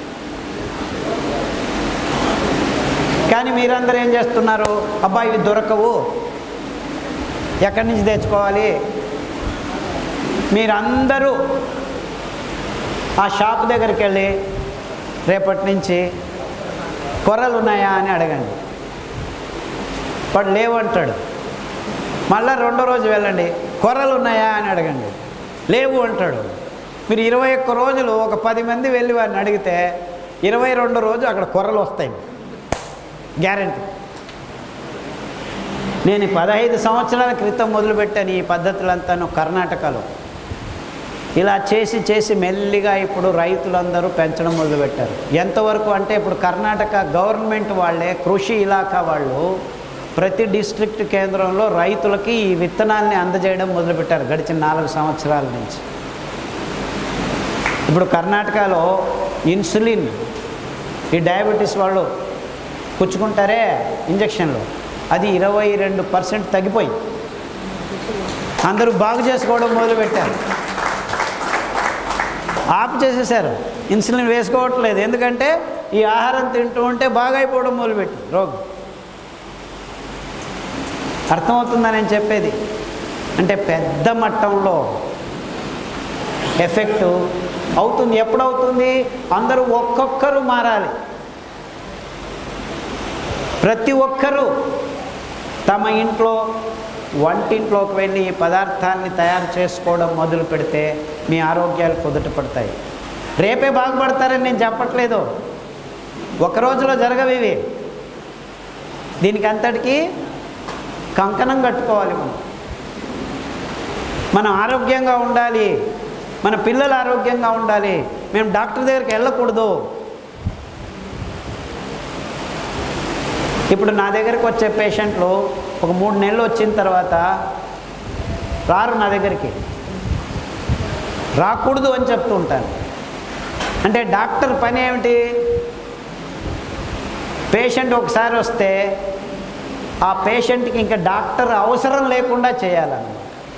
కానీ మీరందరూ ఏం చేస్తున్నారు అబ్బా ఇవి దొరకవు ఎక్కడి నుంచి తెచ్చుకోవాలి మీరందరూ ఆ షాప్ దగ్గరికి వెళ్ళి రేపటి నుంచి కొర్రలు ఉన్నాయా అని అడగండి వాడు లేవంటాడు మళ్ళా రెండో రోజు వెళ్ళండి కొర్రలు ఉన్నాయా అని అడగండి లేవు అంటాడు మీరు ఇరవై ఒక్క రోజులు ఒక పది మంది వెళ్ళి వాడిని అడిగితే ఇరవై రెండో రోజు అక్కడ కొర్రలు వస్తాయి గ్యారంటీ నేను ఈ పదహైదు సంవత్సరాల క్రితం మొదలుపెట్టాను ఈ పద్ధతులంతాను కర్ణాటకలో ఇలా చేసి చేసి మెల్లిగా ఇప్పుడు రైతులందరూ పెంచడం మొదలుపెట్టారు ఎంతవరకు అంటే ఇప్పుడు కర్ణాటక గవర్నమెంట్ వాళ్ళే కృషి ఇలాఖా వాళ్ళు ప్రతి డిస్ట్రిక్ట్ కేంద్రంలో రైతులకి ఈ విత్తనాల్ని అందజేయడం మొదలుపెట్టారు గడిచిన నాలుగు సంవత్సరాల నుంచి ఇప్పుడు కర్ణాటకలో ఇన్సులిన్ ఈ డయాబెటీస్ వాళ్ళు పుచ్చుకుంటారే ఇంజక్షన్లు అది ఇరవై రెండు పర్సెంట్ తగ్గిపోయి అందరూ బాగు చేసుకోవడం మొదలుపెట్టారు ఆపు చేసేసారు ఇన్సులిన్ వేసుకోవట్లేదు ఎందుకంటే ఈ ఆహారం తింటూ ఉంటే బాగా అయిపోవడం మొదలుపెట్టి రోగం అర్థమవుతుందా నేను చెప్పేది అంటే పెద్ద మట్టంలో ఎఫెక్ట్ అవుతుంది ఎప్పుడవుతుంది అందరూ ఒక్కొక్కరు మారాలి ప్రతి ఒక్కరూ తమ ఇంట్లో వంటింట్లోకి వెళ్ళి ఈ పదార్థాన్ని తయారు చేసుకోవడం మొదలు పెడితే మీ ఆరోగ్యాలు కుదుట పడతాయి రేపే బాగుపడతారని నేను చెప్పట్లేదు ఒక రోజులో జరగవు ఇవి దీనికి అంతటికీ కంకణం కట్టుకోవాలి మనం మనం ఆరోగ్యంగా ఉండాలి మన పిల్లలు ఆరోగ్యంగా ఉండాలి మేము డాక్టర్ దగ్గరికి వెళ్ళకూడదు ఇప్పుడు నా దగ్గరికి వచ్చే పేషెంట్లు ఒక మూడు నెలలు వచ్చిన తర్వాత రారు నా దగ్గరికి రాకూడదు అని చెప్తూ ఉంటాను అంటే డాక్టర్ పని ఏమిటి పేషెంట్ ఒకసారి వస్తే ఆ పేషెంట్కి ఇంకా డాక్టర్ అవసరం లేకుండా చేయాలన్నమాట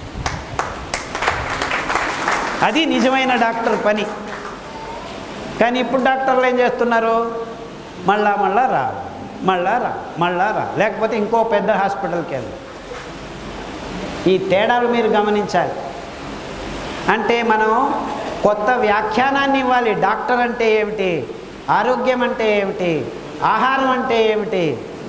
అది నిజమైన డాక్టర్ పని కానీ ఇప్పుడు డాక్టర్లు ఏం చేస్తున్నారు మళ్ళా మళ్ళా రా మళ్ళా రా మళ్ళా రా లేకపోతే ఇంకో పెద్ద హాస్పిటల్కి వెళ్ళి ఈ తేడాలు మీరు గమనించాలి అంటే మనం కొత్త వ్యాఖ్యానాన్ని ఇవ్వాలి డాక్టర్ అంటే ఏమిటి ఆరోగ్యం అంటే ఏమిటి ఆహారం అంటే ఏమిటి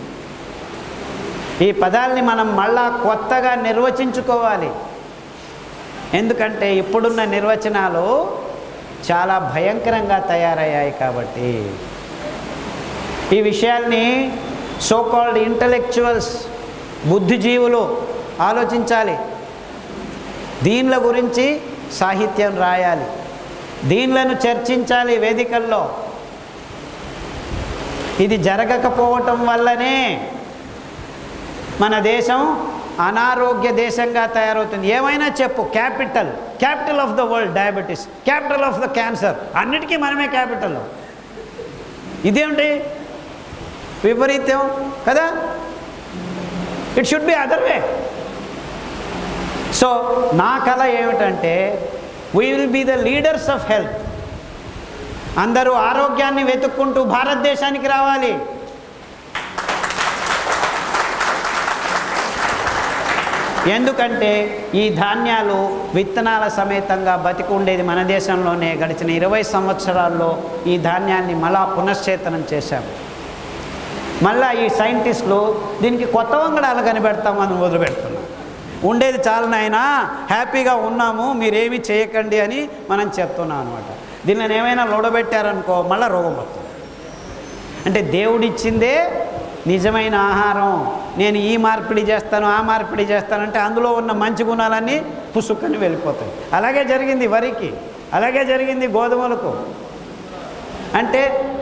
ఈ పదాలని మనం మళ్ళా కొత్తగా నిర్వచించుకోవాలి ఎందుకంటే ఇప్పుడున్న నిర్వచనాలు చాలా భయంకరంగా తయారయ్యాయి కాబట్టి ఈ విషయాల్ని సోకాల్డ్ ఇంటలెక్చువల్స్ బుద్ధిజీవులు ఆలోచించాలి దీనిల గురించి సాహిత్యం రాయాలి దీనిలను చర్చించాలి వేదికల్లో ఇది జరగకపోవటం వల్లనే మన దేశం అనారోగ్య దేశంగా తయారవుతుంది ఏమైనా చెప్పు capital capital of the world diabetes capital of the cancer అన్నిటికీ మనమే క్యాపిటల్ ఇదేమిటి విపరీత్యం కదా it should be other way so నా కళ ఏమిటంటే we will be the leaders of health అందరూ ఆరోగ్యాన్ని వెతుక్కుంటూ భారతదేశానికి రావాలి ఎందుకంటే ఈ ధాన్యాలు విత్తనాల సమేతంగా బతికి ఉండేది మన దేశంలోనే గడిచిన ఇరవై సంవత్సరాల్లో ఈ ధాన్యాన్ని మళ్ళా పునశ్చేతనం చేశాము మళ్ళా ఈ సైంటిస్టులు దీనికి కొత్త వంగడాలు కనిపెడతామని మొదలుపెడుతున్నాం ఉండేది చాలా నాయనా హ్యాపీగా ఉన్నాము మీరేమీ చేయకండి అని మనం చెప్తున్నాం అనమాట దీనిని ఏమైనా లోడబెట్టారనుకో మళ్ళీ రోగం వస్తుంది అంటే దేవుడిచ్చిందే నిజమైన ఆహారం నేను ఈ మార్పిడి చేస్తాను ఆ మార్పిడి చేస్తానంటే అందులో ఉన్న మంచి గుణాలన్నీ పుసుక్కని వెళ్ళిపోతాయి అలాగే జరిగింది వరికి అలాగే జరిగింది గోధుమలకు అంటే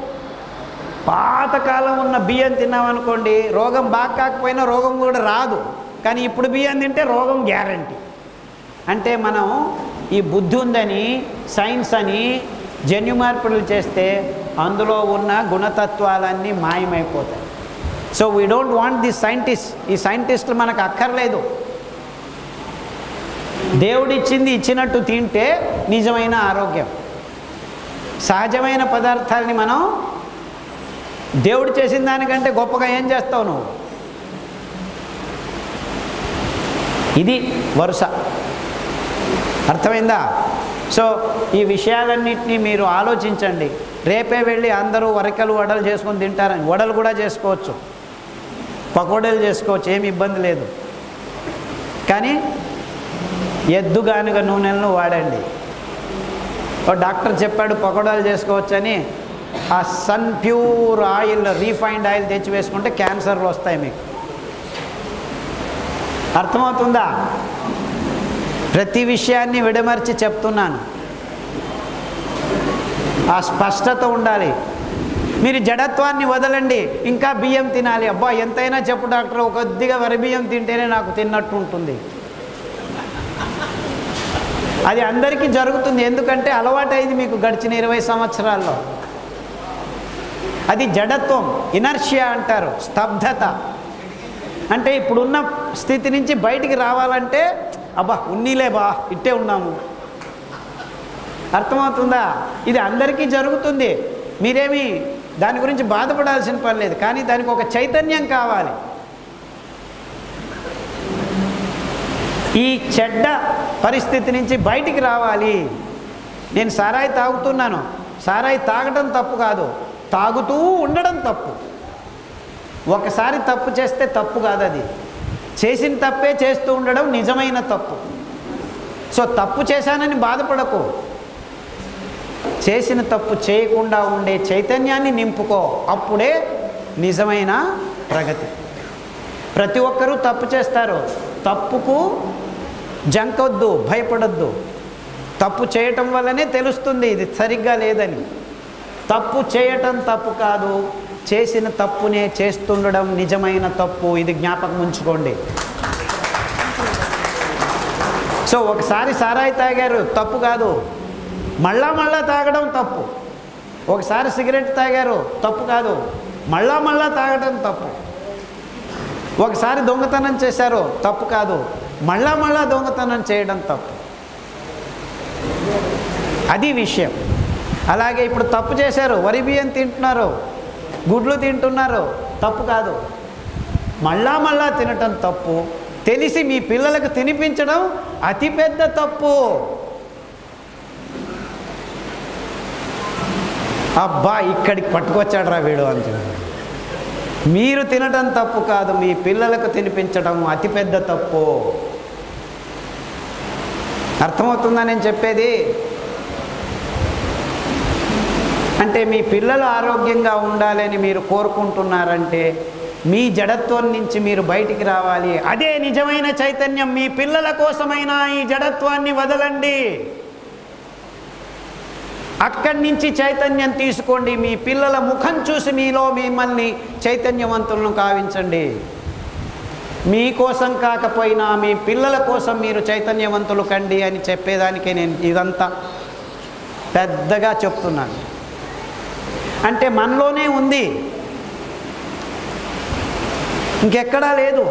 పాతకాలం ఉన్న బియ్యం తిన్నామనుకోండి రోగం బాగా కాకపోయినా రోగం కూడా రాదు కానీ ఇప్పుడు బియ్యం తింటే రోగం గ్యారంటీ అంటే మనం ఈ బుద్ధి ఉందని సైన్స్ అని జన్యు మార్పులు చేస్తే అందులో ఉన్న గుణతత్వాలన్నీ మాయమైపోతాయి so we don't want the scientist ఈ సైంటిస్టులు మనకు అక్కర్లేదు దేవుడిచ్చింది ఇచ్చినట్టు తింటే నిజమైన ఆరోగ్యం సహజమైన పదార్థాలని మనం దేవుడు చేసిన దానికంటే గొప్పగా ఏం చేస్తావు నువ్వు ఇది వరుస అర్థమైందా సో ఈ విషయాలన్నింటినీ మీరు ఆలోచించండి రేపే వెళ్ళి అందరూ వరకలు వడలు చేసుకొని తింటారని వడలు కూడా చేసుకోవచ్చు పకోడీలు చేసుకోవచ్చు ఏమి ఇబ్బంది లేదు కానీ ఎద్దుగానుగ నూనెలను వాడండి ఓ డాక్టర్ చెప్పాడు పకోడాలు చేసుకోవచ్చని ఆ Sunpure oil refined oil తెచ్చి వేసుకుంటే క్యాన్సర్లు వస్తాయి మీకు అర్థమవుతుందా ప్రతి విషయాన్ని విడమర్చి చెప్తున్నాను ఆ స్పష్టత ఉండాలి మీరు జడత్వాన్ని వదలండి ఇంకా బియ్యం తినాలి అబ్బా ఎంతైనా చెప్పు డాక్టర్ ఒక కొద్దిగా వరి బియ్యం తింటేనే నాకు తిన్నట్టు ఉంటుంది అది అందరికీ జరుగుతుంది ఎందుకంటే అలవాటైంది మీకు గడిచిన ఇరవై సంవత్సరాల్లో అది జడత్వం ఇనర్షియా అంటారు స్తబ్దత అంటే ఇప్పుడున్న స్థితి నుంచి బయటికి రావాలంటే అబ్బా ఉన్నీలే బా ఇట్టే ఉన్నాము అర్థమవుతుందా ఇది అందరికీ జరుగుతుంది మీరేమి దాని గురించి బాధపడాల్సిన పని లేదు కానీ దానికి ఒక చైతన్యం కావాలి ఈ చెడ్డ పరిస్థితి నుంచి బయటికి రావాలి నేను సారాయి తాగుతున్నాను సారాయి తాగటం తప్పు కాదు తాగుతూ ఉండడం తప్పు ఒకసారి తప్పు చేస్తే తప్పు కాదు అది చేసిన తప్పే చేస్తూ ఉండడం నిజమైన తప్పు సో తప్పు చేశానని బాధపడకు చేసిన తప్పు చేయకుండా ఉండే చైతన్యాన్ని నింపుకో అప్పుడే నిజమైన ప్రగతి ప్రతి ఒక్కరూ తప్పు చేస్తారు తప్పుకు జంకొద్దు భయపడొద్దు తప్పు చేయటం వల్లనే తెలుస్తుంది ఇది సరిగ్గా లేదని తప్పు చేయటం తప్పు కాదు చేసిన తప్పునే చేస్తుండడం నిజమైన తప్పు ఇది జ్ఞాపకం ఉంచుకోండి సో ఒకసారి సారాయి తాగారు తప్పు కాదు మళ్ళా మళ్ళా తాగడం తప్పు ఒకసారి సిగరెట్ తాగారు తప్పు కాదు మళ్ళా మళ్ళా తాగడం తప్పు ఒకసారి దొంగతనం చేశారు తప్పు కాదు మళ్ళా మళ్ళా దొంగతనం చేయడం తప్పు అది విషయం అలాగే ఇప్పుడు తప్పు చేశారు వరి బియ్యం తింటున్నారు గుడ్లు తింటున్నారు తప్పు కాదు మళ్ళా మళ్ళా తినటం తప్పు తెలిసి మీ పిల్లలకు తినిపించడం అతిపెద్ద తప్పు అబ్బా ఇక్కడికి పట్టుకొచ్చాడు రా వీడు అని చెప్పి. మీరు తినటం తప్పు కాదు మీ పిల్లలకు తినిపించడం అతిపెద్ద తప్పు అర్థమవుతుందా నేను చెప్పేది అంటే మీ పిల్లలు ఆరోగ్యంగా ఉండాలని మీరు కోరుకుంటున్నారంటే మీ జడత్వం నుంచి మీరు బయటికి రావాలి అదే నిజమైన చైతన్యం మీ పిల్లల కోసమైనా ఈ జడత్వాన్ని వదలండి అక్కడి నుంచి చైతన్యం తీసుకోండి మీ పిల్లల ముఖం చూసి మీలో మిమ్మల్ని చైతన్యవంతులను కావించండి మీకోసం కాకపోయినా మీ పిల్లల కోసం మీరు చైతన్యవంతులు కండి అని చెప్పేదానికే నేను ఇదంతా పెద్దగా చెప్తున్నాను అంటే మనలోనే ఉంది ఇంకెక్కడా లేదు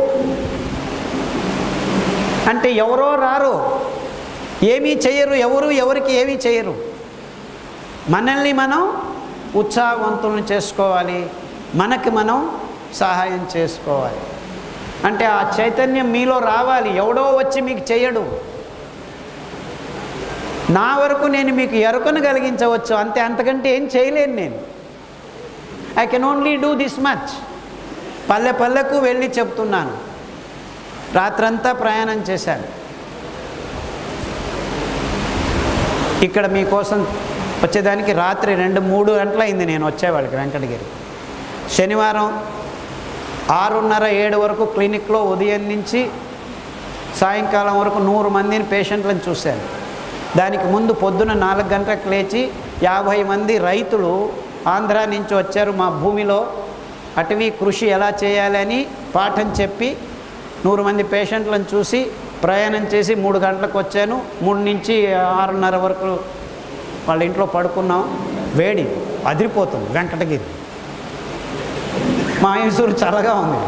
అంటే ఎవరో రారు ఏమీ చేయరు ఎవరు ఎవరికి ఏమీ చేయరు మనల్ని మనం ఉత్సాహవంతులను చేసుకోవాలి మనకి మనం సహాయం చేసుకోవాలి అంటే ఆ చైతన్యం మీలో రావాలి ఎవడో వచ్చి మీకు చేయడు నా వరకు నేను మీకు ఎరుకను కలిగించవచ్చు అంతే అంతకంటే ఏం చేయలేను నేను I can only do this much పల్లె పల్లెకు వెళ్ళి చెప్తున్నాను రాత్రంతా ప్రయాణం చేశాను ఇక్కడ మీకోసం వచ్చేదానికి రాత్రి రెండు మూడు గంటలు అయింది నేను వచ్చేవాళ్ళకి వెంకటగిరి శనివారం ఆరున్నర ఏడు వరకు క్లినిక్లో ఉదయం నుంచి సాయంకాలం వరకు నూరు మందిని పేషెంట్లను చూశాను దానికి ముందు పొద్దున నాలుగు గంటలకు లేచి యాభై మంది రైతులు ఆంధ్ర నుంచి వచ్చారు మా భూమిలో అటవీ కృషి ఎలా చేయాలని పాఠం చెప్పి నూరు మంది పేషెంట్లను చూసి ప్రయాణం చేసి మూడు గంటలకు వచ్చాను మూడు నుంచి ఆరున్నర వరకు వాళ్ళ ఇంట్లో పడుకున్నాం వేడి అదిరిపోతుంది వెంకటగిరి మా మైసూరు చల్లగా ఉంది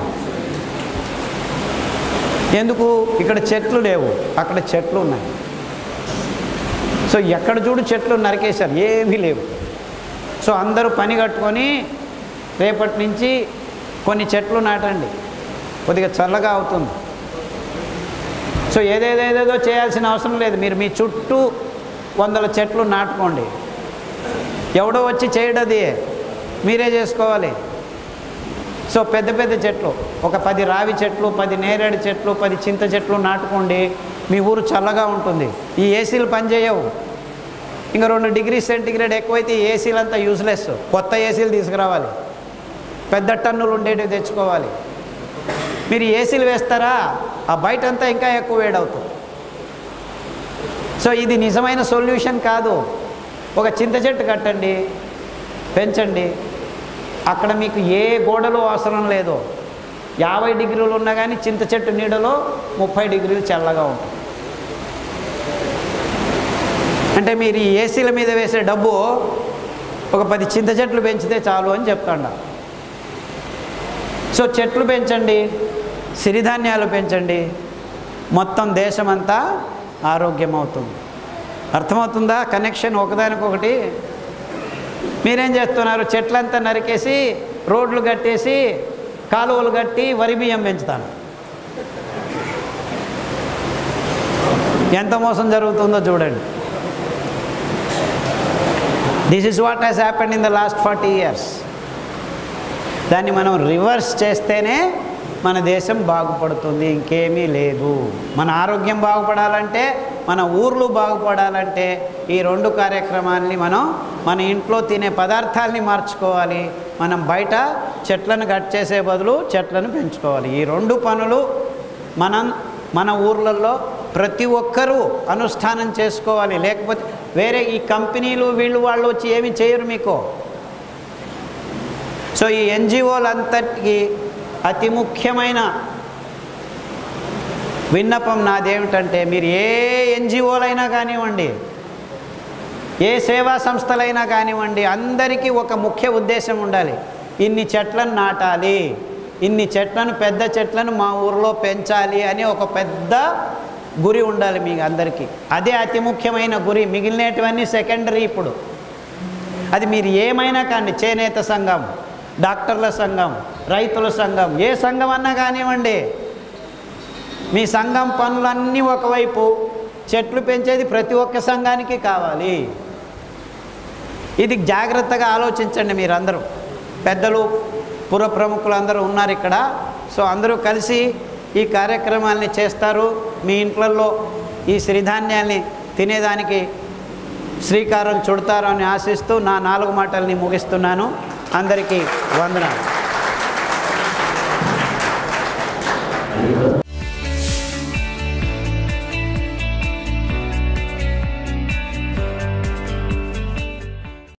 ఎందుకు ఇక్కడ చెట్లు లేవు అక్కడ చెట్లు ఉన్నాయి సో ఎక్కడ చూడు చెట్లు నరికేశారు ఏమీ లేవు సో అందరూ పని కట్టుకొని రేపటి నుంచి కొన్ని చెట్లు నాటండి కొద్దిగా చల్లగా అవుతుంది సో ఏదేదేదేదో చేయాల్సిన అవసరం లేదు మీరు మీ చుట్టూ వందల చెట్లు నాటుకోండి ఎవడో వచ్చి చేయడది మీరే చేసుకోవాలి సో పెద్ద పెద్ద చెట్లు ఒక పది రావి చెట్లు పది నేరేడు చెట్లు పది చింత చెట్లు నాటుకోండి మీ ఊరు చల్లగా ఉంటుంది ఈ ఏసీలు పనిచేయవు ఇంకా రెండు డిగ్రీ సెంటిగ్రేడ్ ఎక్కువైతే ఈ ఏసీలు అంతా యూస్లెస్ కొత్త ఏసీలు తీసుకురావాలి పెద్ద టన్నులు ఉండేటివి తెచ్చుకోవాలి మీరు ఏసీలు వేస్తారా ఆ బయట అంతా ఇంకా ఎక్కువ వేడవుతుంది సో ఇది నిజమైన సొల్యూషన్ కాదు ఒక చింత చెట్టు కట్టండి పెంచండి అక్కడ మీకు ఏ గోడలు అవసరం లేదు యాభై డిగ్రీలు ఉన్నా కానీ చింత చెట్టు నీడలో ముప్పై డిగ్రీలు చల్లగా ఉంటుంది అంటే మీరు ఈ ఏసీల మీద వేసే డబ్బు ఒక పది చింత చెట్లు పెంచితే చాలు అని చెప్తాండ సో చెట్లు పెంచండి సిరిధాన్యాలు పెంచండి మొత్తం దేశమంతా ఆరోగ్యం అవుతుంది అర్థమవుతుందా కనెక్షన్ ఒకదానికొకటి మీరేం చేస్తున్నారు చెట్లంతా నరికేసి రోడ్లు కట్టేసి కాలువలు కట్టి వరి బియ్యం పెంచుతాను ఎంత మోసం జరుగుతుందో చూడండి this is what has happened in the last forty years దాన్ని మనం రివర్స్ చేస్తేనే మన దేశం బాగుపడుతుంది ఇంకేమీ లేదు మన ఆరోగ్యం బాగుపడాలంటే మన ఊర్లు బాగుపడాలంటే ఈ రెండు కార్యక్రమాల్ని మనం మన ఇంట్లో తినే పదార్థాలని మార్చుకోవాలి మనం బయట చెట్లను కట్ చేసే బదులు చెట్లను పెంచుకోవాలి ఈ రెండు పనులు మనం మన ఊర్లలో ప్రతి ఒక్కరూ అనుష్ఠానం చేసుకోవాలి లేకపోతే వేరే ఈ కంపెనీలు వీళ్ళు వాళ్ళు వచ్చి ఏమి చేయరు మీకు సో ఈ ఎన్జిఓలంతటికి అతి ముఖ్యమైన విన్నపం నాదేమిటంటే మీరు ఏ ఎన్జిఓలైనా కానివ్వండి ఏ సేవా సంస్థలైనా కానివ్వండి అందరికీ ఒక ముఖ్య ఉద్దేశం ఉండాలి ఇన్ని చెట్లను నాటాలి ఇన్ని చెట్లను పెద్ద చెట్లను మా ఊరిలో పెంచాలి అని ఒక పెద్ద గురి ఉండాలి మీకు అందరికీ అదే అతి ముఖ్యమైన గురి మిగిలినటువన్నీ సెకండరీ ఇప్పుడు అది మీరు ఏమైనా కానీ చేనేత సంఘం డాక్టర్ల సంఘం రైతుల సంఘం ఏ సంఘం అన్నా కానివ్వండి మీ సంఘం పనులన్నీ ఒకవైపు చెట్లు పెంచేది ప్రతి ఒక్క సంఘానికి కావాలి ఇది జాగ్రత్తగా ఆలోచించండి మీరందరూ పెద్దలు పుర ప్రముఖులు అందరూ ఉన్నారు ఇక్కడ సో అందరూ కలిసి ఈ కార్యక్రమాల్ని చేస్తారు మీ ఇంట్లలో ఈ సిరిధాన్యాల్ని తినేదానికి శ్రీకారం చుడతారు అని ఆశిస్తూ నా నాలుగు మాటల్ని ముగిస్తున్నాను అందరికీ వందనాలు